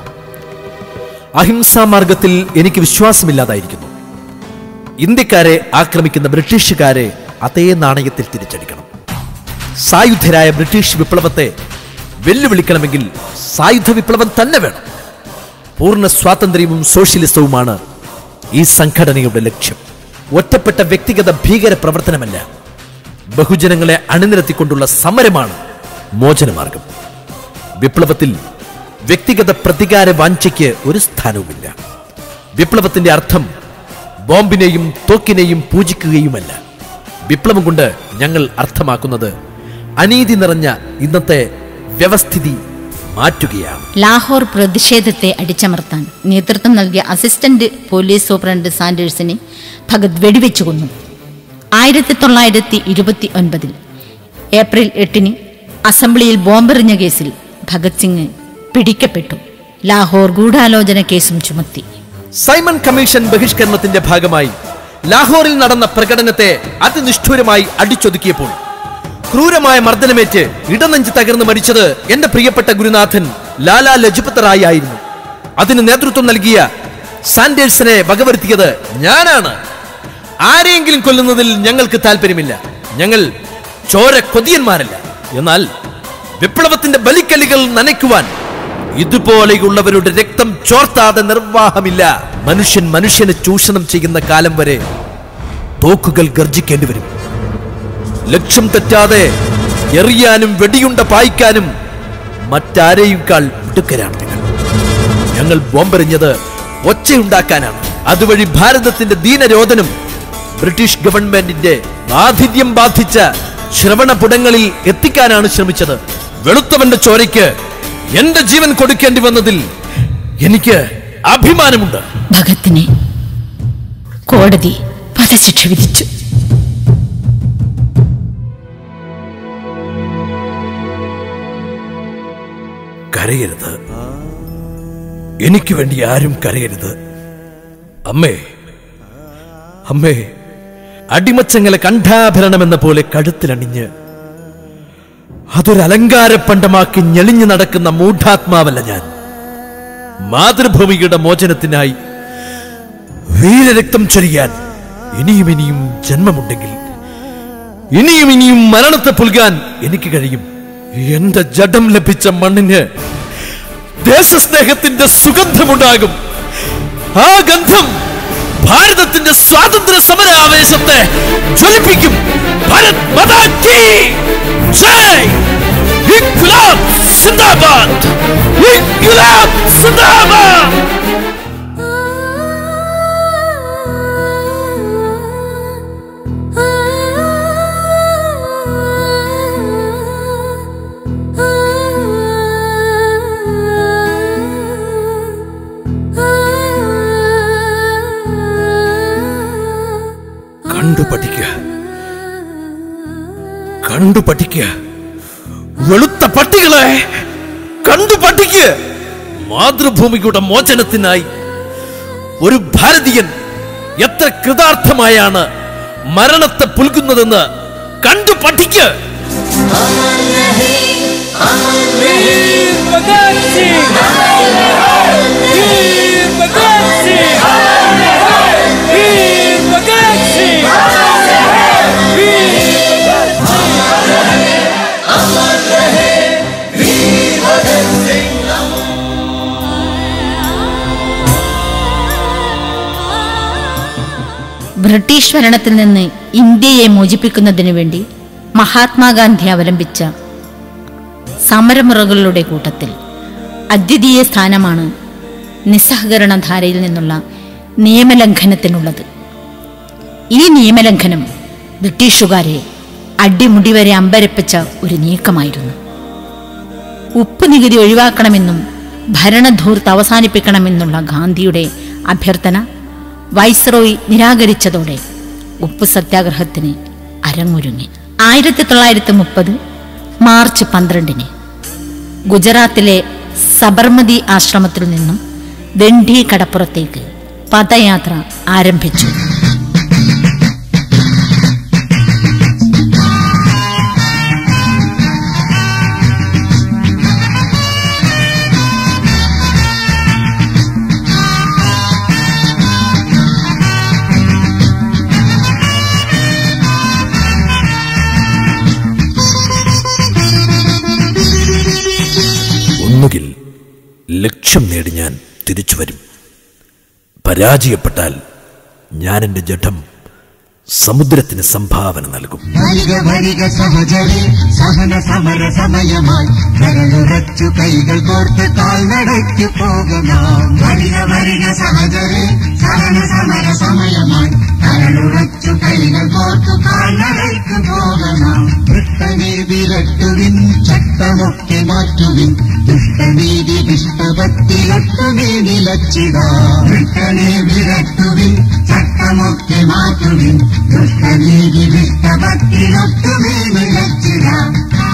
അഹിംസാ മാർഗത്തിൽ എനിക്ക് വിശ്വാസമില്ലാതായിരിക്കുന്നു ഇന്ത്യക്കാരെ ആക്രമിക്കുന്ന ബ്രിട്ടീഷുകാരെ അതേ നാണയത്തിൽ തിരിച്ചടിക്കണം സായുധരായ ബ്രിട്ടീഷ് വിപ്ലവത്തെ വെല്ലുവിളിക്കണമെങ്കിൽ സായുധ വിപ്ലവം തന്നെ വേണം പൂർണ്ണ സ്വാതന്ത്ര്യവും സോഷ്യലിസവുമാണ് ഈ സംഘടനയുടെ ലക്ഷ്യം ഒറ്റപ്പെട്ട വ്യക്തിഗത ഭീകര പ്രവർത്തനമല്ല ബഹുജനങ്ങളെ അണിനിരത്തിക്കൊണ്ടുള്ള സമരമാണ് മോചനമാർഗം വിപ്ലവത്തിൽ വ്യക്തിഗത പ്രതികാര വാഞ്ചയ്ക്ക് ഒരു സ്ഥാനവുമില്ല വിപ്ലവത്തിന്റെ അർത്ഥം ബോംബിനെയും തോക്കിനെയും പൂജിക്കുകയുമല്ല വിപ്ലവം കൊണ്ട് ഞങ്ങൾ അർത്ഥമാക്കുന്നത് അനീതി നിറഞ്ഞ ഇന്നത്തെ വ്യവസ്ഥിതി മാറ്റുകയാണ് ലാഹോർ പ്രതിഷേധത്തെ അടിച്ചമർത്താൻ നേതൃത്വം നൽകിയ അസിസ്റ്റന്റ് പോലീസ് സൂപ്രണ്ട് സാൻഡേഴ്സിനെ ഭഗത് വെടിവെച്ചു കൊന്നു ആയിരത്തി തൊള്ളായിരത്തി ഇരുപത്തി ഒൻപതിൽ ഏപ്രിൽ എട്ടിന് അസംബ്ലിയിൽ ബോംബെറിഞ്ഞ കേസിൽ ഭഗത് സിംഗ് പിടിക്കപ്പെട്ടു ലാഹോർ ഗൂഢാലോചന കേസും ചുമത്തി സൈമൺ കമ്മീഷൻ ബഹിഷ്കരണത്തിന്റെ ഭാഗമായി ലാഹോറിൽ നടന്ന പ്രകടനത്തെ അതിനിഷ്ഠൂരമായി അടിച്ചൊതുക്കിയപ്പോൾ ക്രൂരമായ മർദ്ദനമേറ്റ് ഇടനെഞ്ച് തകർന്ന് മരിച്ചത് എന്റെ പ്രിയപ്പെട്ട ഗുരുനാഥൻ ലാലാ ലജ്പത് റായ് ആയിരുന്നു അതിന് നേതൃത്വം നൽകിയ സാൻഡേഴ്സിനെ വകവരുത്തിയത് ഞാനാണ് ആരെയെങ്കിലും കൊല്ലുന്നതിൽ ഞങ്ങൾക്ക് താല്പര്യമില്ല ഞങ്ങൾ ചോര കൊതിയന്മാരല്ല എന്നാൽ വിപ്ലവത്തിന്റെ ബലിക്കല്ലുകൾ നനയ്ക്കുവാൻ ഇതുപോലെയുള്ളവരുടെ രക്തം ചോർത്താതെ നിർവാഹമില്ല മനുഷ്യൻ മനുഷ്യനെ ചൂഷണം ചെയ്യുന്ന കാലം വരെ തോക്കുകൾ ഗർജിക്കേണ്ടി വരും ലക്ഷ്യം തെറ്റാതെ എറിയാനും വെടിയുണ്ട പായിക്കാനും മറ്റാരെയുംക്കാൾ മിടുക്കരാണ് നിങ്ങൾ ഞങ്ങൾ ബോംബെറിഞ്ഞത് ഒച്ചയുണ്ടാക്കാനാണ് അതുവഴി ഭാരതത്തിന്റെ ദീനരോധനം ബ്രിട്ടീഷ് ഗവൺമെന്റിന്റെ ബാധിര്യം ബാധിച്ച ശ്രവണപുടങ്ങളിൽ എത്തിക്കാനാണ് ശ്രമിച്ചത് വെളുത്തവന്റെ ചോരയ്ക്ക് എന്റെ ജീവൻ കൊടുക്കേണ്ടി വന്നതിൽ എനിക്ക് അഭിമാനമുണ്ട് ഭഗത്തിനെ കോടതി വധശിക്ഷ വിധിച്ചു കരയരുത് എനിക്ക് വേണ്ടി ആരും കരയരുത് അമ്മേ അമ്മേ അടിമച്ചങ്ങളെ കണ്ഠാഭരണമെന്ന പോലെ കഴുത്തിലണിഞ്ഞ് അതൊരു അലങ്കാര പണ്ടമാക്കി ഞെളിഞ്ഞു നടക്കുന്ന മൂഢാത്മാവല്ല ഞാൻ മാതൃഭൂമിയുടെ മോചനത്തിനായി വീരരക്തം ചൊരിയാൻ ഇനിയും ഇനിയും ജന്മമുണ്ടെങ്കിൽ ഇനിയും ഇനിയും മരണത്തെ പുൽകാൻ എനിക്ക് കഴിയും എന്റെ ജഡം ലഭിച്ച മണ്ണിന് ദേശസ്നേഹത്തിന്റെ സുഗന്ധമുണ്ടാകും ആ ഗന്ധം ഭാരതത്തിന്റെ സ്വാതന്ത്ര്യ സമര ആവേശത്തെ ജ്വലിപ്പിക്കും ഭാരത് മാതാ കീ ജയ് ഇൻക്ലാബ് സിന്ദാബാദ് ഇൻക്ലാബ് സിന്ദാബാദ് കണ്ടു പഠിക്കുക കണ്ടു പഠിക്കുക വെളുത്ത പട്ടികളെ കണ്ടു പഠിക്കുക മാതൃഭൂമിയുടെ മോചനത്തിനായി ഒരു ഭാരതീയൻ എത്ര കൃതാർത്ഥമായാണ് മരണത്തെ പുൽകുന്നതെന്ന് കണ്ടു പഠിക്കുക ബ്രിട്ടീഷ് ഭരണത്തിൽ നിന്ന് ഇന്ത്യയെ മോചിപ്പിക്കുന്നതിനു വേണ്ടി മഹാത്മാഗാന്ധി അവലംബിച്ച സമരമുറകളുടെ കൂട്ടത്തിൽ അദ്വിതീയ സ്ഥാനമാണ് നിസ്സഹകരണ ധാരയിൽ നിന്നുള്ള നിയമലംഘനത്തിനുള്ളത് ഈ നിയമലംഘനം ബ്രിട്ടീഷുകാരെ അടിമുടി വരെ അമ്പരപ്പിച്ച ഒരു നീക്കമായിരുന്നു ഉപ്പ് നികുതി ഒഴിവാക്കണമെന്നും ഭരണധൂർത്ത് അവസാനിപ്പിക്കണമെന്നുള്ള ഗാന്ധിയുടെ അഭ്യർത്ഥന വൈസ്രോയി നിരാകരിച്ചതോടെ ഉപ്പ് സത്യാഗ്രഹത്തിന് അരങ്ങൊരുങ്ങി ആയിരത്തി തൊള്ളായിരത്തി മുപ്പത് മാർച്ച് പന്ത്രണ്ടിന് ഗുജറാത്തിലെ സബർമതി ആശ്രമത്തിൽ നിന്നും ദണ്ഡി കടപ്പുറത്തേക്ക് പദയാത്ര ആരംഭിച്ചു ഒന്നുകിൽ ലക്ഷ്യം നേടി ഞാൻ തിരിച്ചു വരും പരാജയപ്പെട്ടാൽ ഞാൻ എൻ്റെ ജഡം സമുദ്രത്തിന് സംഭാവന നൽകും വരിക വരിക സഹചരി സഹന സമര സമയമായി കരളുറച്ചു കൈകൾ കോർത്ത് കാൽനടയ്ക്ക് പോകലാം വരിക വരിക സഹചരി സഹന സമര സമയമായി കരളുറച്ചു കൈകൾ കോർത്തു കാൽനടയ്ക്ക് പോകലാം വൃത്തനെ വിരട്ടുവിൻ ചട്ടമൊക്കെ മാറ്റുവിൻ ദുഷ്ടനീതി ദുഷ്ടഭക്തിയൊട്ടുമേ നിലച്ചിടാം വൃത്തനെ വിരട്ടുവിൻ ചട്ടമൊക്കെ മാറ്റുവിൻ ദുഷ്ടനീതി ദുഷ്ടഭക്തിയൊട്ടുമേ നിലച്ചിടാം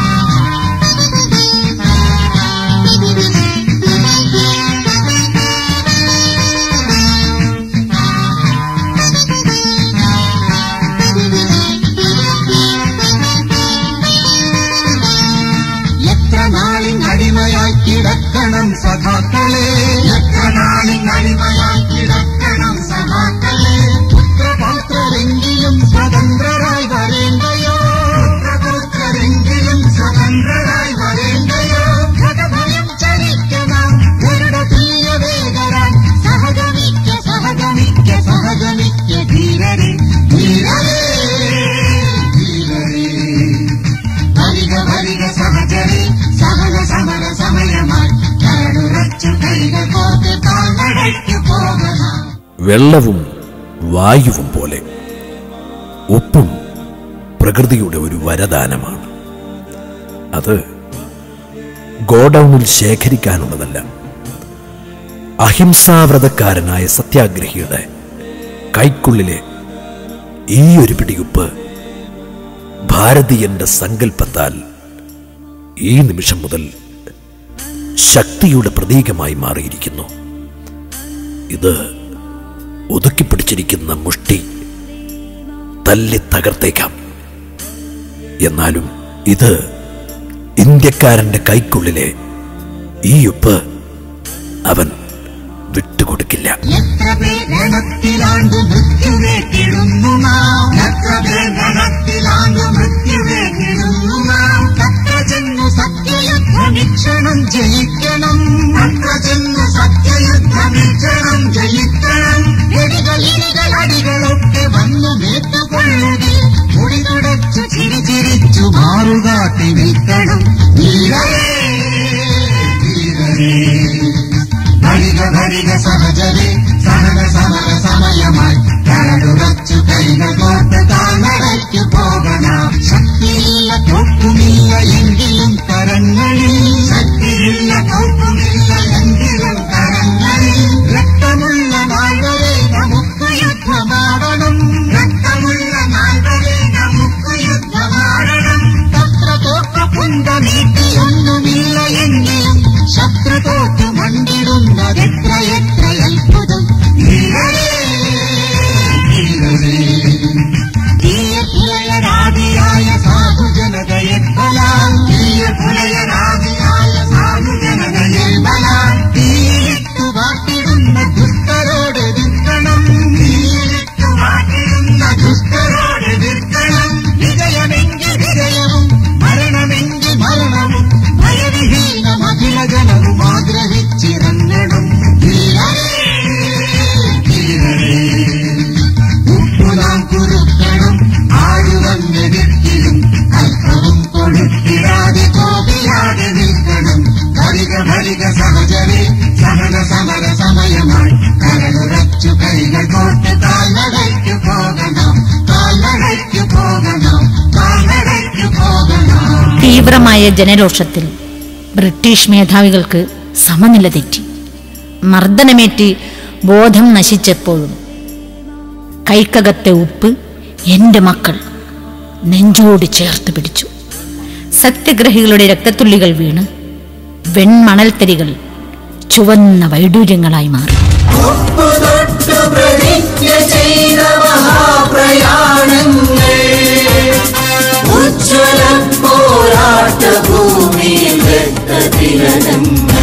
എത്ര നാളിൻ അടിമയായി കിടക്കണം സഖാക്കളെ എത്ര നാളിൻ അടിമയായി കിടക്കണം സഖാക്കളെ പുത്രപൗത്രരെങ്കിലും സ്വതന്ത്രരായി വരേണ്ടയോ പുത്രപൗത്രരെങ്കിലും സ്വതന്ത്രരായി വരേണ്ടയോ ഭയം ചലിക്കണം ഗരുഡ തുല്യ വേഗരാൻ സഹഗമിക്ക സഹഗമിക്ക സഹഗമിക്ക ധീരരെ ധീരരെ ധീരരെ വരിക വരിക സഹചരി സഹന സമര സമയമായി കരടുറച്ചു കൈകൾ കോർത്ത് കാൽനടയ്ക്ക് പോകണം വെള്ളവും വായുവും പോലെ ഉപ്പും പ്രകൃതിയുടെ ഒരു വരദാനമാണ് അത് ഗോഡൌണിൽ ശേഖരിക്കാനുള്ളതല്ല അഹിംസാവ്രതക്കാരനായ സത്യാഗ്രഹിയുടെ കൈക്കുള്ളിലെ ഈ ഒരു പിടിയുപ്പ് ഭാരതീയന്റെ സങ്കല്പത്താൽ ഈ നിമിഷം മുതൽ ശക്തിയുടെ പ്രതീകമായി മാറിയിരിക്കുന്നു ഇത് ഒതുക്കിപ്പിടിച്ചിരിക്കുന്ന മുഷ്ടി തല്ലി തകർത്തേക്കാം എന്നാലും ഇത് ഇന്ത്യക്കാരന്റെ കൈക്കുള്ളിലെ ഈ ഉപ്പ് അവൻ വിട്ടുകൊടുക്കില്ല എത്ര പേർ രണത്തിലാണ്ടു മൃത്യുവേറ്റിടുന്നു നാം എത്ര പേർ രണത്തിലാണ്ടു മൃത്യുവേറ്റിടുന്നു നാം തത്ര ചെന്നു സത്യയുദ്ധമിക്ഷണം ജയിക്കണം തത്ര ചെന്നു സത്യയുദ്ധമിക്ഷണം ജയിക്കണം എടികൾ ഇടികൾ അടികളൊക്കെ വന്നു മേത്തുകൊള്ളുകി മുടി തുടച്ചു ചിരി ചിരിച്ചു മാറുകാട്ടി നിൽക്കണം ധീരരേ ധീരരേ വരിക വരിക സഹജരെ സഹന സമര സമയമായി കരടുറച്ചു കൈകൾ കോർത്ത് താഴ്ന്നടയ്ക്ക് പോകണം ശക്തിയില്ല തോക്കുമില്ല എങ്കിലും കരങ്ങളിൽ ശക്തിയില്ല തോക്കുമില്ല എങ്കിലും കരങ്ങളിൽ രക്തമുള്ള നാൾ വരെ നമുക്ക് യുദ്ധമാടണം രക്തമുള്ള നാൾ വരെ നമുക്ക് യുദ്ധമാടണം തത്ര തോക്ക പുണ്ട നീട്ടിയൊന്നുമില്ല എങ്കിലും ശത്രു തോറ്റു മണ്ടിടുന്നതെത്ര എത്ര അത്ഭുതം ധീരരേ, ധീരരേ. തീയപുലയരാദിയായ സാധുജനതയെ ബലാം തീയപുലയരാദിയായ സാധുജനതയെ ബലാം തീയിട്ടു വാട്ടിടുന്ന ദുഷ്ടരോട് എതിർക്കണം തീയിട്ടു വാട്ടിടുന്ന ദുഷ്ടരോട് എതിർക്കണം വിജയമെങ്കിൽ വിജയവും മരണമെങ്കിൽ മരണവും ഭയവിഹീന മഹിളജനവും ആഗ്രഹിച്ചിറങ്ങണം ധീരരേ, ധീരരേ. ഉപ്പുന തീവ്രമായ ജനരോഷത്തിൽ ബ്രിട്ടീഷ് മേധാവികൾക്ക് സമനില തെറ്റി മർദ്ദനമേറ്റ് ബോധം നശിച്ചപ്പോഴും കൈക്കകത്തെ ഉപ്പ് എൻ്റെ മക്കൾ നെഞ്ചോട് ചേർത്ത് പിടിച്ചു സത്യഗ്രഹികളുടെ രക്തത്തുള്ളികൾ വീണ് വെൺമണൽത്തരികൾ ചുവന്ന വൈഡൂര്യങ്ങളായി മാറി തൊട്ടു പ്രതിജ്ഞ ചെയ്ത മഹാപ്രയാണങ്ങൾ ഉജ്ജ്വല പോരാട്ട ഭൂമിയിൽ രക്തതിലകങ്ങൾ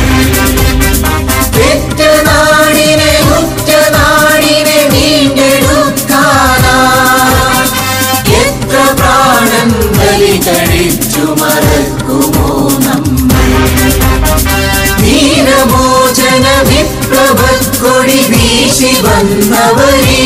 പെറ്റനാടിനെ ഉറ്റനാടിനെ വീണ്ടെടുക്കാനാ എത്ര പ്രാണൻ ബലി കഴിച്ചു മറക്കുമോ നമ്മൾ വീരമോചന വിപ്ലവക്കൊടി വീശി വന്നവരേ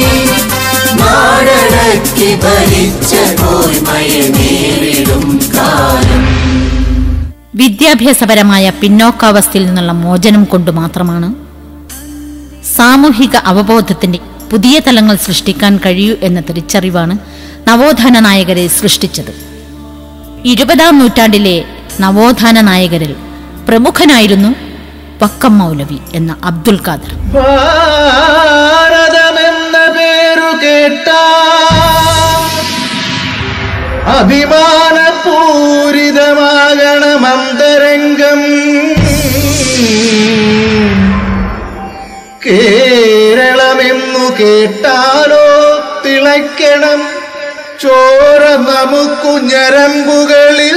നാടടക്കി ഭരിച്ച കോയ്മയെ നേരിടും കാലം വിദ്യാഭ്യാസപരമായ പിന്നോക്കാവസ്ഥയിൽ നിന്നുള്ള മോചനം കൊണ്ട് മാത്രമാണ് സാമൂഹിക അവബോധത്തിന്റെ പുതിയ തലങ്ങൾ സൃഷ്ടിക്കാൻ കഴിയൂ എന്ന തിരിച്ചറിവാണ് നവോത്ഥാന നായകരെ സൃഷ്ടിച്ചത് ഇരുപതാം നൂറ്റാണ്ടിലെ നവോത്ഥാന നായകരിൽ പ്രമുഖനായിരുന്നു വക്കം മൗലവി എന്ന അബ്ദുൽ ഖാദർ ഭാരതമെന്ന പേരു കേട്ട അഭിമാനപൂരിതമാകണമന്തരംഗം കേരളമെന്നു കേട്ടാലോ തിളയ്ക്കണം ചോര നമുക്കു ഞരമ്പുകളിൽ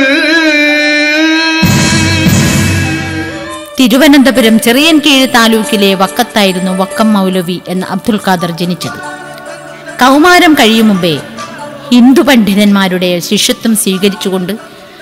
തിരുവനന്തപുരം ചെറിയൻകീഴ് താലൂക്കിലെ വക്കത്തായിരുന്നു വക്കം മൗലവി എന്ന അബ്ദുൽ ഖാദർ ജനിച്ചത് കൗമാരം കഴിയും മുമ്പേ ഹിന്ദു പണ്ഡിതന്മാരുടെ ശിഷ്യത്വം സ്വീകരിച്ചുകൊണ്ട്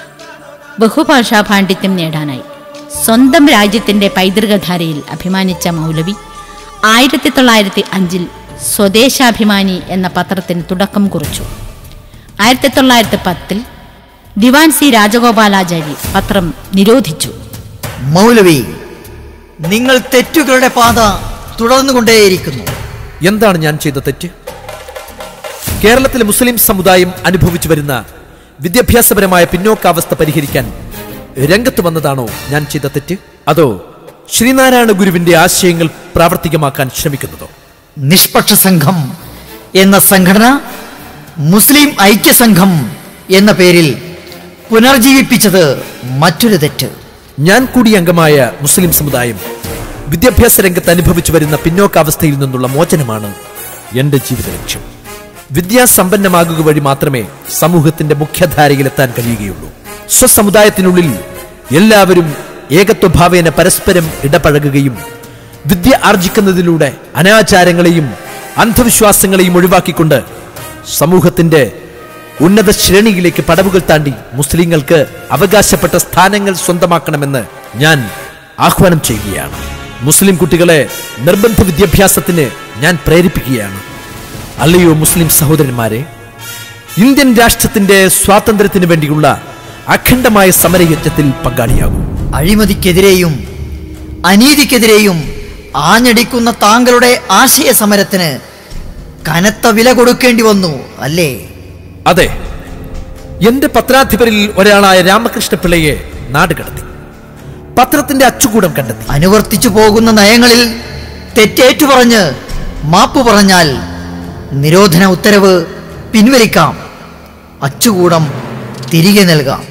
ബഹുഭാഷാ പാണ്ഡിത്യം നേടാനായി സ്വന്തം രാജ്യത്തിന്റെ പൈതൃകധാരയിൽ അഭിമാനിച്ച മൗലവി ആയിരത്തി തൊള്ളായിരത്തി അഞ്ചിൽ സ്വദേശാഭിമാനി എന്ന പത്രത്തിന് തുടക്കം കുറിച്ചു ആയിരത്തി തൊള്ളായിരത്തി പത്തിൽ ദിവാൻ സി രാജഗോപാലാചാരി പത്രം നിരോധിച്ചു മൗലവി നിങ്ങൾ തെറ്റുകളുടെ പാത തുടർന്നുകൊണ്ടേയിരിക്കുന്നു എന്താണ് ഞാൻ ചെയ്ത തെറ്റ് കേരളത്തിലെ മുസ്ലിം സമുദായം അനുഭവിച്ചു വരുന്ന വിദ്യാഭ്യാസപരമായ പിന്നോക്കാവസ്ഥ പരിഹരിക്കാൻ രംഗത്ത് വന്നതാണോ ഞാൻ ചെയ്ത തെറ്റ് അതോ ശ്രീനാരായണ ഗുരുവിന്റെ ആശയങ്ങൾ പ്രാവർത്തികമാക്കാൻ ശ്രമിക്കുന്നതോ നിഷ്പക്ഷ സംഘം എന്ന സംഘടന മുസ്ലിം ഐക്യസംഘം എന്ന പേരിൽ പുനർജീവിപ്പിച്ചത് മറ്റൊരു തെറ്റ് ഞാൻ കൂടി അംഗമായ മുസ്ലിം സമുദായം വിദ്യാഭ്യാസ രംഗത്ത് അനുഭവിച്ചു വരുന്ന പിന്നോക്കാവസ്ഥയിൽ നിന്നുള്ള മോചനമാണ് എന്റെ ജീവിത ലക്ഷ്യം വിദ്യാസമ്പന്നമാകുക വഴി മാത്രമേ സമൂഹത്തിന്റെ മുഖ്യധാരയിലെത്താൻ കഴിയുകയുള്ളൂ സ്വസമുദായത്തിനുള്ളിൽ എല്ലാവരും ഏകത്വഭാവേന പരസ്പരം ഇടപഴകുകയും വിദ്യ ആർജിക്കുന്നതിലൂടെ അനാചാരങ്ങളെയും അന്ധവിശ്വാസങ്ങളെയും ഒഴിവാക്കിക്കൊണ്ട് സമൂഹത്തിന്റെ ഉന്നത ശ്രേണിയിലേക്ക് പടവുകൾ താണ്ടി മുസ്ലിങ്ങൾക്ക് അവകാശപ്പെട്ട സ്ഥാനങ്ങൾ സ്വന്തമാക്കണമെന്ന് ഞാൻ ആഹ്വാനം ചെയ്യുകയാണ് മുസ്ലിം കുട്ടികളെ നിർബന്ധ വിദ്യാഭ്യാസത്തിന് ഞാൻ പ്രേരിപ്പിക്കുകയാണ് അല്ലയോ മുസ്ലിം സഹോദരന്മാരെ ഇന്ത്യൻ രാഷ്ട്രത്തിന്റെ സ്വാതന്ത്ര്യത്തിന് വേണ്ടിയുള്ള അഖണ്ഡമായ സമരയജ്ഞത്തിൽ പങ്കാളിയാകും അഴിമതിക്കെതിരെയും അനീതിക്കെതിരെയും ആഞ്ഞടിക്കുന്ന താങ്കളുടെ ആശയ സമരത്തിന് കനത്ത വില കൊടുക്കേണ്ടി വന്നു അല്ലേ അതെ എന്റെ പത്രാധിപരിൽ ഒരാളായ രാമകൃഷ്ണ പിള്ളയെ നാട് കടത്തി പത്രത്തിന്റെ അച്ചുകൂടം കണ്ടെത്തി അനുവർത്തിച്ചു പോകുന്ന നയങ്ങളിൽ തെറ്റേറ്റു പറഞ്ഞ് മാപ്പു പറഞ്ഞാൽ നിരോധന ഉത്തരവ് പിൻവലിക്കാം അച്ചുകൂടം തിരികെ നൽകാം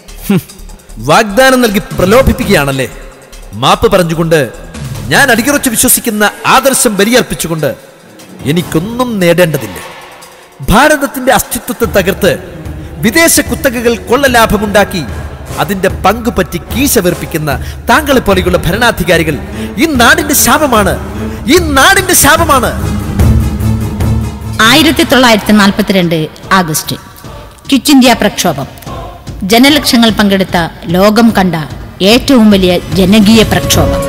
വാഗ്ദാനം നൽകി പ്രലോഭിപ്പിക്കുകയാണല്ലേ മാപ്പ് പറഞ്ഞുകൊണ്ട് ഞാൻ അടിയുറച്ച് വിശ്വസിക്കുന്ന ആദർശം ബലിയർപ്പിച്ചുകൊണ്ട് എനിക്കൊന്നും നേടേണ്ടതില്ല ഭാരതത്തിന്റെ അസ്തിത്വത്തെ തകർത്ത് വിദേശ കുത്തകകൾ കൊള്ളലാഭമുണ്ടാക്കി അതിന്റെ പങ്ക് പറ്റി കീശ വെറുപ്പിക്കുന്ന താങ്കളെ പോലെയുള്ള ഭരണാധികാരികൾ ഈ നാടിന്റെ ശാപമാണ് ഈ നാടിന്റെ ശാപമാണ് ആയിരത്തി തൊള്ളായിരത്തി നാൽപ്പത്തിരണ്ട് ആഗസ്റ്റ് ക്വിറ്റ് ഇന്ത്യ പ്രക്ഷോഭം ജനലക്ഷങ്ങൾ പങ്കെടുത്ത ലോകം കണ്ട ഏറ്റവും വലിയ ജനകീയ പ്രക്ഷോഭം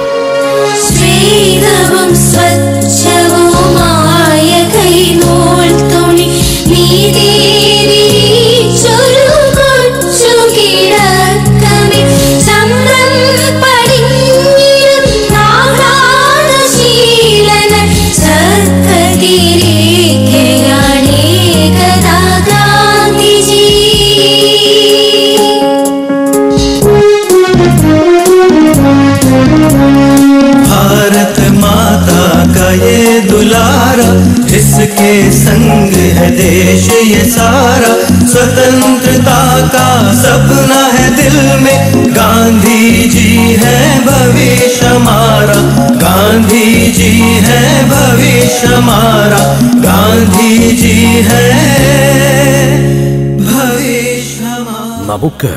ശ്രീതവും സ്വച്ഛവുമായ കൈനൂൽ തുണി നീതിരിച്ചൊരു കൊച്ചു കിടക്കമേ ചന്ദ്രൻ പടിഞ്ഞിരുന്നാഹ്ലാദശീലന സർക്കതിരേഖയാണേകദാ ഗാന്ധിജി है भविष्य നമുക്ക്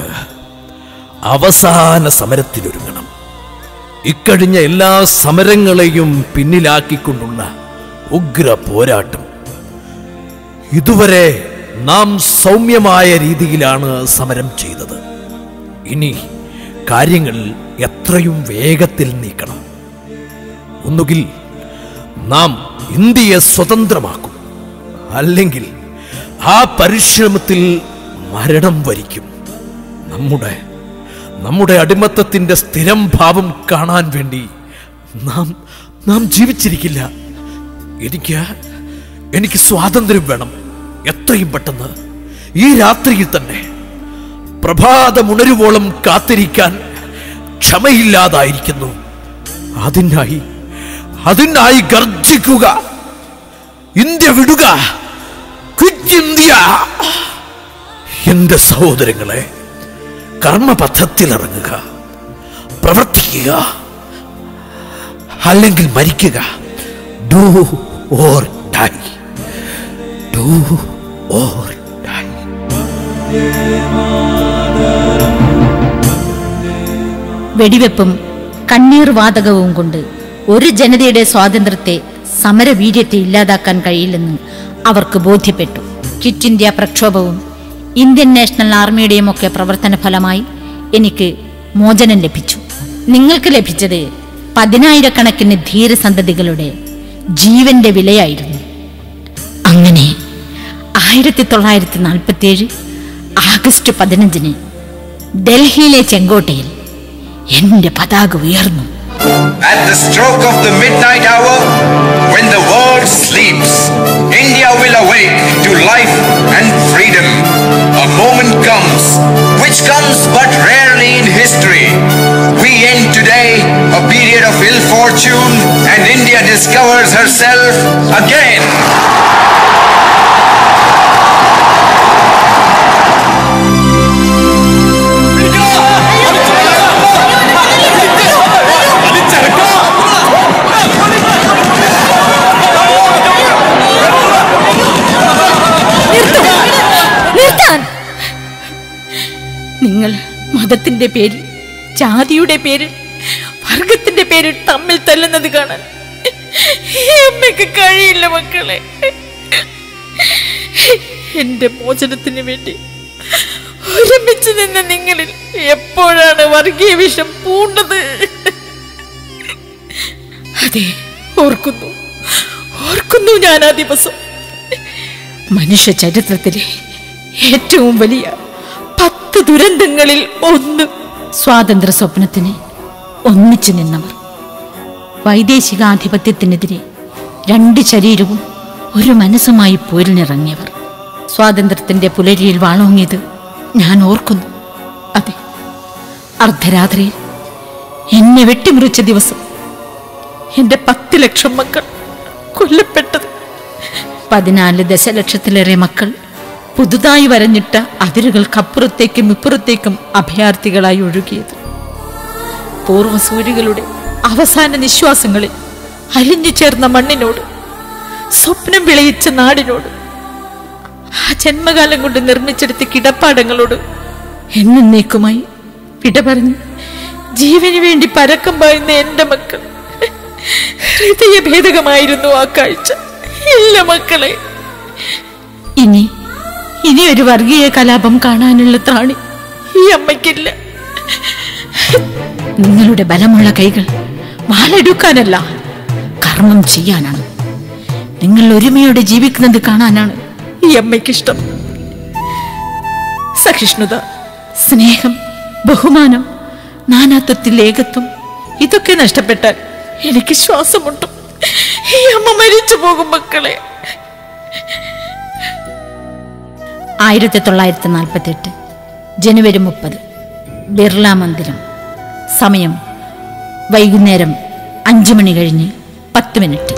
അവസാന സമരത്തിനൊരുങ്ങണം ഇക്കഴിഞ്ഞ എല്ലാ സമരങ്ങളെയും പിന്നിലാക്കിക്കൊണ്ടുള്ള ഉഗ്ര പോരാട്ടം ഇതുവരെ നാം സൗമ്യമായ രീതിയിലാണ് സമരം ചെയ്തത് ഇനി കാര്യങ്ങൾ എത്രയും വേഗത്തിൽ നീക്കണം ഒന്നുകിൽ നാം ഇന്ത്യയെ സ്വതന്ത്രമാക്കും അല്ലെങ്കിൽ ആ പരിശ്രമത്തിൽ മരണം വരിക്കും നമ്മുടെ നമ്മുടെ അടിമത്തത്തിന്റെ സ്ഥിരം ഭാവം കാണാൻ വേണ്ടി നാം നാം ജീവിച്ചിരിക്കില്ല എനിക്ക് എനിക്ക് സ്വാതന്ത്ര്യം വേണം എത്രയും പെട്ടെന്ന് ഈ രാത്രിയിൽ തന്നെ പ്രഭാതമുണരുവോളം കാത്തിരിക്കാൻ ക്ഷമയില്ലാതായിരിക്കുന്നു അതിനായി അതിനായി ഗർജിക്കുക ഇന്ത്യ വിടുക ക്വിറ്റ് ഇന്ത്യ എന്റെ സഹോദരങ്ങളെ കർമ്മപഥത്തിലിറങ്ങുക പ്രവർത്തിക്കുക അല്ലെങ്കിൽ മരിക്കുക do or die do or die വെടിവെപ്പും കണ്ണീർ വാതകവും കൊണ്ട് ഒരു ജനതയുടെ സ്വാതന്ത്ര്യത്തെ സമരവീര്യത്തെ ഇല്ലാതാക്കാൻ കഴിയില്ലെന്ന് അവർക്ക് ബോധ്യപ്പെട്ടു ക്വിറ്റ് ഇന്ത്യ പ്രക്ഷോഭവും ഇന്ത്യൻ നാഷണൽ ആർമിയുടെയും ഒക്കെ പ്രവർത്തന ഫലമായി എനിക്ക് മോചനം ലഭിച്ചു നിങ്ങൾക്ക് ലഭിച്ചത് പതിനായിരക്കണക്കിന് ധീരസന്തതികളുടെ ജീവന്റെ വിലയായിരുന്നു അങ്ങനെ ആയിരത്തി തൊള്ളായിരത്തി നാൽപ്പത്തി ഏഴ് ആഗസ്റ്റ് പതിനഞ്ചിന് ഡൽഹിയിലെ ചെങ്കോട്ടയിൽ എന്റെ പതാക ഉയർന്നു At the stroke of the midnight hour, when the world sleeps, India will awake to life and freedom. A moment comes, which comes but rarely in history. We end today a period of ill fortune, and India discovers herself again. നിർത്താൻ നിങ്ങൾ മതത്തിന്റെ പേരിൽ ജാതിയുടെ പേരിൽ വർഗത്തിന്റെ പേരിൽ തമ്മിൽ തല്ലുന്നത് കാണാൻ ഈ അമ്മയ്ക്ക് കഴിയില്ല മക്കളെ എന്റെ മോചനത്തിന് വേണ്ടി ഒരുമിച്ച് നിന്ന നിങ്ങളിൽ എപ്പോഴാണ് വർഗീയ വിഷം പൂണ്ടത് അതെ ഓർക്കുന്നു ഓർക്കുന്നു ഞാൻ ആ ദിവസം മനുഷ്യ ചരിത്രത്തിലെ ഏറ്റവും വലിയ പത്ത് ദുരന്തങ്ങളിൽ ഒന്ന് സ്വാതന്ത്ര്യ സ്വപ്നത്തിന് ഒന്നിച്ചു നിന്നവർ വൈദേശികാധിപത്യത്തിനെതിരെ രണ്ട് ശരീരവും ഒരു മനസ്സുമായി പോരിനിറങ്ങിയവർ സ്വാതന്ത്ര്യത്തിന്റെ പുലരിയിൽ വാളോങ്ങിയത് ഞാൻ ഓർക്കുന്നു അതെ അർദ്ധരാത്രിയിൽ എന്നെ വെട്ടിമുറിച്ച ദിവസം എന്റെ പത്ത് ലക്ഷം മക്കൾ കൊല്ലപ്പെട്ടത് പതിനാല് ദശലക്ഷത്തിലേറെ മക്കൾ പുതുതായി വരഞ്ഞിട്ട അതിരുകൾക്കപ്പുറത്തേക്കും ഇപ്പുറത്തേക്കും അഭയാർത്ഥികളായി ഒഴുകിയത് പൂർവ്വസൂരികളുടെ അവസാന നിശ്വാസങ്ങളിൽ അലിഞ്ഞു ചേർന്ന മണ്ണിനോട് സ്വപ്നം വിളയിച്ച നാടിനോട് ആ ജന്മകാലം കൊണ്ട് നിർമ്മിച്ചെടുത്ത കിടപ്പാടങ്ങളോട് എന്നേക്കുമായി വിട പറഞ്ഞ് ജീവന് വേണ്ടി പരക്കം പായുന്ന എന്റെ മക്കൾ ഹൃദയഭേദകമായിരുന്നു ആ കാഴ്ച ഇല്ല മക്കളെ ഇനി ഇനി ഒരു വർഗീയ കലാപം കാണാനുള്ള ത്രാണി ഈ അമ്മയ്ക്കില്ല നിങ്ങളുടെ ബലമുള്ള കൈകൾ വാളെടുക്കാനല്ല കർമ്മം ചെയ്യാനാണ് നിങ്ങൾ ഒരുമയോടെ ജീവിക്കുന്നത് കാണാനാണ് ഈ അമ്മയ്ക്കിഷ്ടം സഹിഷ്ണുത സ്നേഹം ബഹുമാനം നാനാത്വത്തിൽ ഏകത്വം ഇതൊക്കെ നഷ്ടപ്പെട്ടാൽ എനിക്ക് ശ്വാസം മുട്ടും ഈ അമ്മ മരിച്ചു പോകും മക്കളെ ആയിരത്തി തൊള്ളായിരത്തി നാൽപ്പത്തി എട്ട് ജനുവരി മുപ്പത് ബിർള മന്ദിരം സമയം വൈകുന്നേരം അഞ്ചു മണി കഴിഞ്ഞ് പത്ത് മിനിറ്റ്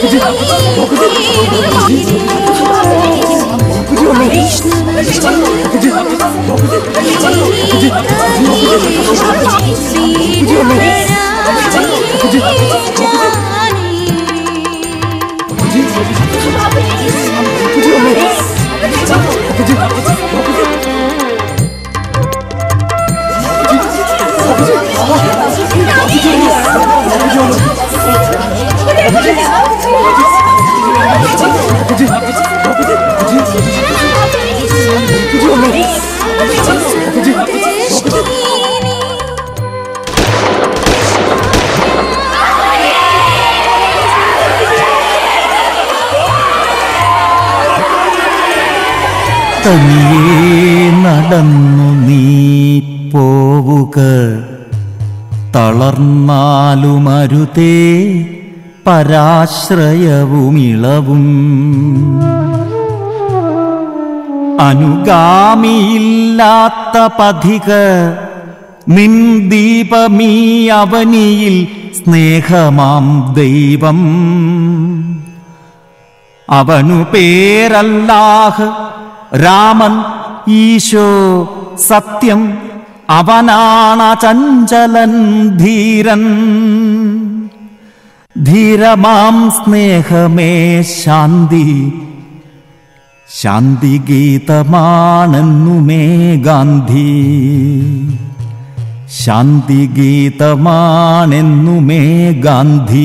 തനിയേ നടന്നു നീ പോവുക തളർന്നാലുമരുതേ പരാശ്രയവുമിളവും അനുഗാമിയില്ലാത്ത പഥിക നിൻ ദീപമീ അവനിയിൽ സ്നേഹമാം ദൈവം അവനു പേരല്ലാഹ് രാമൻ ഈശോ സത്യം അവനാണ ചഞ്ചലൻ ധീരൻ ധീരമാം സ്നേഹമേ ശാന്തി ശാന്തി ഗീതമാണെന്നുമേ ഗാന്ധി ശാന്തി ഗീതമാണെന്നുമേ ഗാന്ധി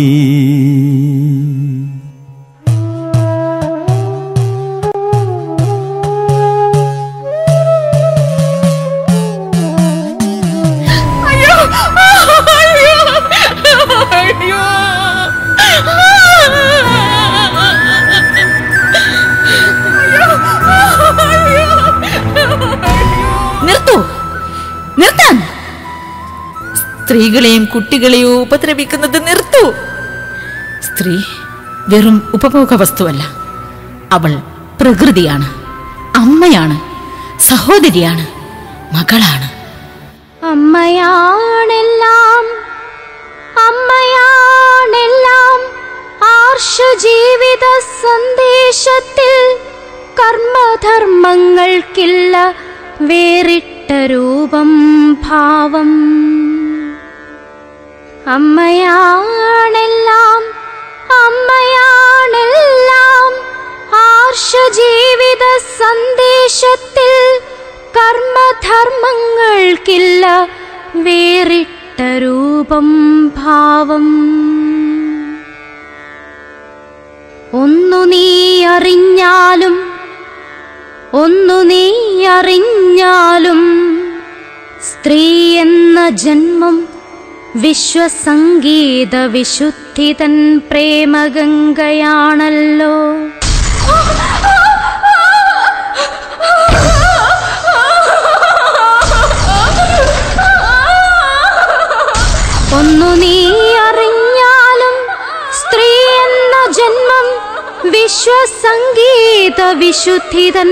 അയ്യോ അയ്യോ അയ്യോ നിർത്തൂ നിർത്താൻ സ്ത്രീകളെയും കുട്ടികളെയും ഉപദ്രവിക്കുന്നത് നിർത്തൂ സ്ത്രീ വെറും ഉപഭോഗ വസ്തുവല്ല അവൾ പ്രകൃതിയാണ് അമ്മയാണ് സഹോദരിയാണ് മകളാണ് അമ്മയാണെല്ലാം അമ്മയാണെല്ലാം ആർഷ ജീവിത സന്ദേശത്തിൽ കർമ്മധർമ്മങ്ങൾക്കില്ല വേറിട്ട രൂപം ഭാവം അമ്മയാണെല്ലാം അമ്മയാണെല്ലാം ആർഷ ജീവിത സന്ദേശത്തിൽ കർമ്മധർമ്മങ്ങൾക്കില്ല വേറിട്ട രൂപം ഭാവം ഒന്നു നീ അറിഞ്ഞാലും ഒന്നു നീ അറിഞ്ഞാലും സ്ത്രീ എന്ന ജന്മം വിശ്വസംഗീത വിശുദ്ധിതൻ പ്രേമഗംഗയാണല്ലോ ഒന്നു നീ അറിഞ്ഞാലും സ്ത്രീ എന്ന ജന്മം വിശ്വസംഗീത വിശുദ്ധിതൻ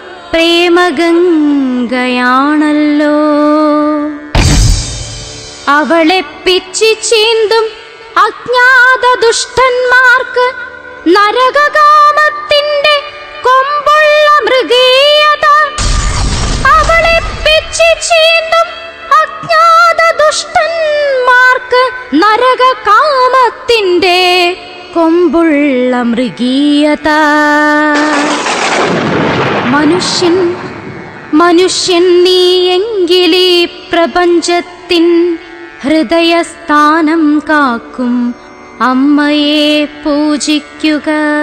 പ്രേമഗംഗയാണല്ലോ അവളെ പിച്ചി ചീന്തും അജ്ഞാത ദുഷ്ടന്മാർക്ക് നരകകാമത്തിന്റെ കൊമ്പുള്ള മൃഗീയത അവളെ പിച്ചി ചീന്തും അജ്ഞാത ദുഷ്ടന്മാർക്ക് നരകകാമത്തിന്റെ കൊമ്പുള്ള മൃഗീയത മനുഷ്യൻ മനുഷ്യൻ നീ എങ്കിലീ പ്രപഞ്ചത്തിൻ ഹൃദയസ്ഥാനം കാക്കും അമ്മയെ പൂജിക്കുക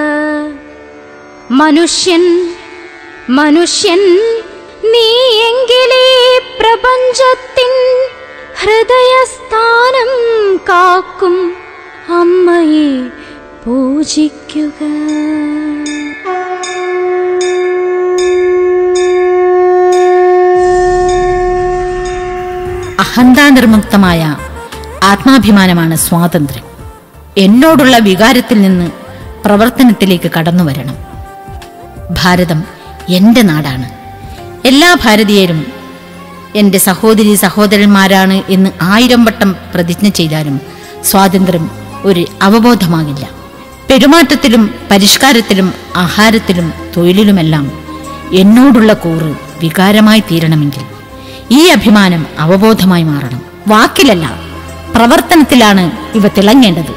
മനുഷ്യൻ മനുഷ്യൻ നീ എങ്കിലീ പ്രപഞ്ചത്തിൻ ഹൃദയസ്ഥാനം കാക്കും അമ്മയെ പൂജിക്കുക അഹന്താനിർമുക്തമായ ആത്മാഭിമാനമാണ് സ്വാതന്ത്ര്യം എന്നോടുള്ള വികാരത്തിൽ നിന്ന് പ്രവർത്തനത്തിലേക്ക് കടന്നു വരണം ഭാരതം എൻ്റെ നാടാണ് എല്ലാ ഭാരതീയരും എൻ്റെ സഹോദരി സഹോദരന്മാരാണ് എന്ന് ആയിരം വട്ടം പ്രതിജ്ഞ ചെയ്താലും സ്വാതന്ത്ര്യം ഒരു അവബോധമാകില്ല പെരുമാറ്റത്തിലും പരിഷ്കാരത്തിലും ആഹാരത്തിലും തൊഴിലിലുമെല്ലാം എന്നോടുള്ള കൂറ് വികാരമായി തീരണമെങ്കിൽ ഈ അഭിമാനം അവബോധമായി മാറണം വാക്കിലല്ല പ്രവർത്തനത്തിലാണ് ഇവ തിളങ്ങേണ്ടത്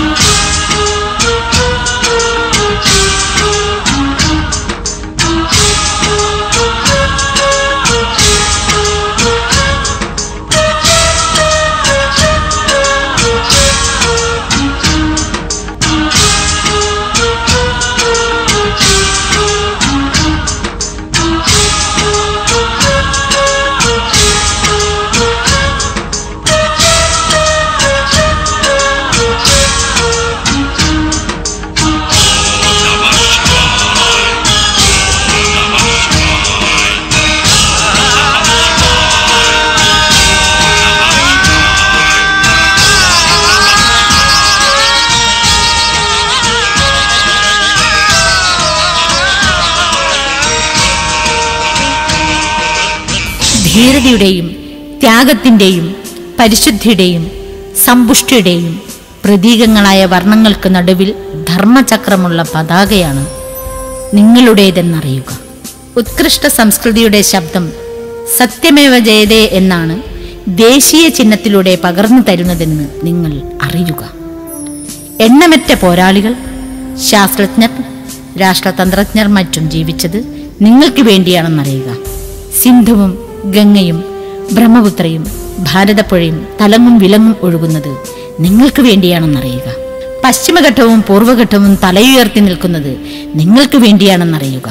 ധീരതയുടെയും ത്യാഗത്തിൻ്റെയും പരിശുദ്ധിയുടെയും സമ്പുഷ്ടിയുടെയും പ്രതീകങ്ങളായ വർണ്ണങ്ങൾക്ക് നടുവിൽ ധർമ്മചക്രമുള്ള പതാകയാണ് നിങ്ങളുടേതെന്നറിയുക ഉത്കൃഷ്ട സംസ്കൃതിയുടെ ശബ്ദം സത്യമേവ ജയതേ എന്നാണ് ദേശീയ ചിഹ്നത്തിലൂടെ പകർന്നു തരുന്നതെന്ന് നിങ്ങൾ അറിയുക എണ്ണമറ്റ പോരാളികൾ ശാസ്ത്രജ്ഞർ രാഷ്ട്രതന്ത്രജ്ഞർ മറ്റും ജീവിച്ചത് നിങ്ങൾക്ക് വേണ്ടിയാണെന്നറിയുക സിന്ധുവും ഗംഗയും ബ്രഹ്മപുത്രയും ഭാരതപ്പുഴയും തലങ്ങും വിലങ്ങും ഒഴുകുന്നത് നിങ്ങൾക്ക് വേണ്ടിയാണെന്നറിയുക പശ്ചിമഘട്ടവും പൂർവ്വഘട്ടവും തലയുയർത്തി നിൽക്കുന്നത് നിങ്ങൾക്ക് വേണ്ടിയാണെന്നറിയുക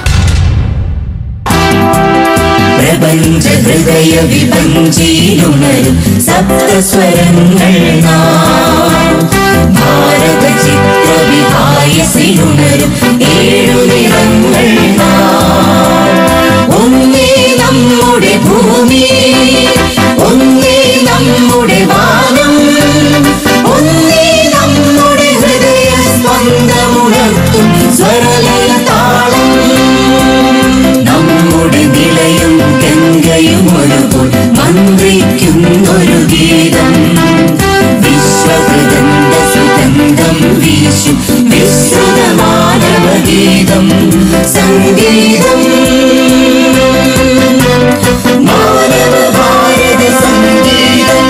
പ്രപഞ്ച ഹൃദയ വിഭഞ്ചിയിലുണരും സപ്തസ്വരങ്ങൾ നാം ഭാരത ചിത്ര വിഹായസിലുണരും ഏഴു നിറങ്ങൾ നാം ഒന്നേ നമ്മുടെ ഭൂമി ഒന്നേ നമ്മുടെ വാനം ഒന്നേ നമ്മുടെ ഹൃദയ സ്പന്ദമുണർത്തും സ്വരലയ താളം നമ്മുടെ നിലയും ഗംഗയും ഒഴുകും മന്ത്രിക്കുന്നൊരു ഗീതം വിശ്വകൃതന്ത സുഗന്ധം വീശും വിശ്രുത മാനവഗീതം സംഗീതം മാനവ ഭാരത സംഗീതം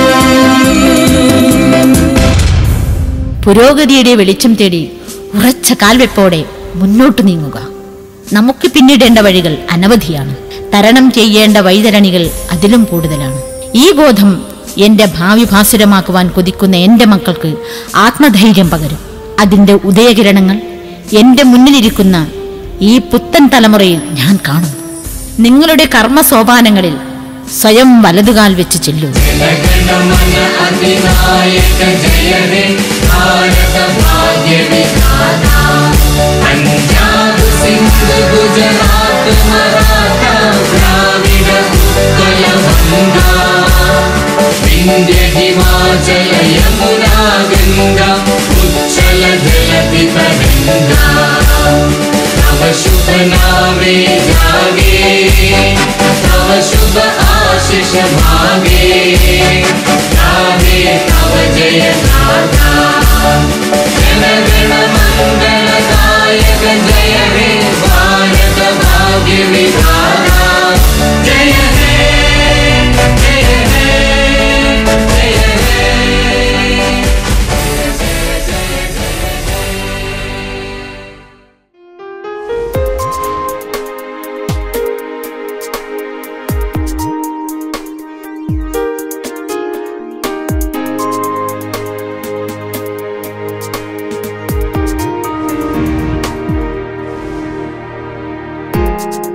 പുരോഗതിയുടെ വെളിച്ചം തേടി ഉറച്ച കാൽവെപ്പോടെ മുന്നോട്ട് നീങ്ങുക നമുക്ക് പിന്നിടേണ്ട വഴികൾ അനവധിയാണ് തരണം ചെയ്യേണ്ട വൈതരണികൾ അതിലും കൂടുതലാണ് ഈ ബോധം എന്റെ ഭാവി ഭാസുരമാക്കുവാൻ കൊതിക്കുന്ന എന്റെ മക്കൾക്ക് ആത്മധൈര്യം പകരും അതിന്റെ ഉദയകിരണങ്ങൾ എന്റെ മുന്നിലിരിക്കുന്ന ഈ പുത്തൻ തലമുറയിൽ ഞാൻ കാണുന്നു നിങ്ങളുടെ കർമ്മ സോപാനങ്ങളിൽ സ്വയം വലതുകാൽ വെച്ച് ചെല്ലൂ ജനഗണമന അതിനായക ജയ ഹേ ഭാരത ഭാഗ്യ വിധാത പഞ്ചാബ് സിന്ധ് ഗുജറാത്ത് മറാഠ ദ്രാവിഡ ഉത്കല വംഗ വിന്ധ്യ ഹിമാചല യമുന ഗംഗ ഉജ്ജല ജലധി തരംഗ तव शुभ नामे जागे तव शुभ आशीष मागे गावे तव जय गाथा जनगण मंगल दायक जय हे भारत भाग्य विधाता जय हे जय हे जय हे ും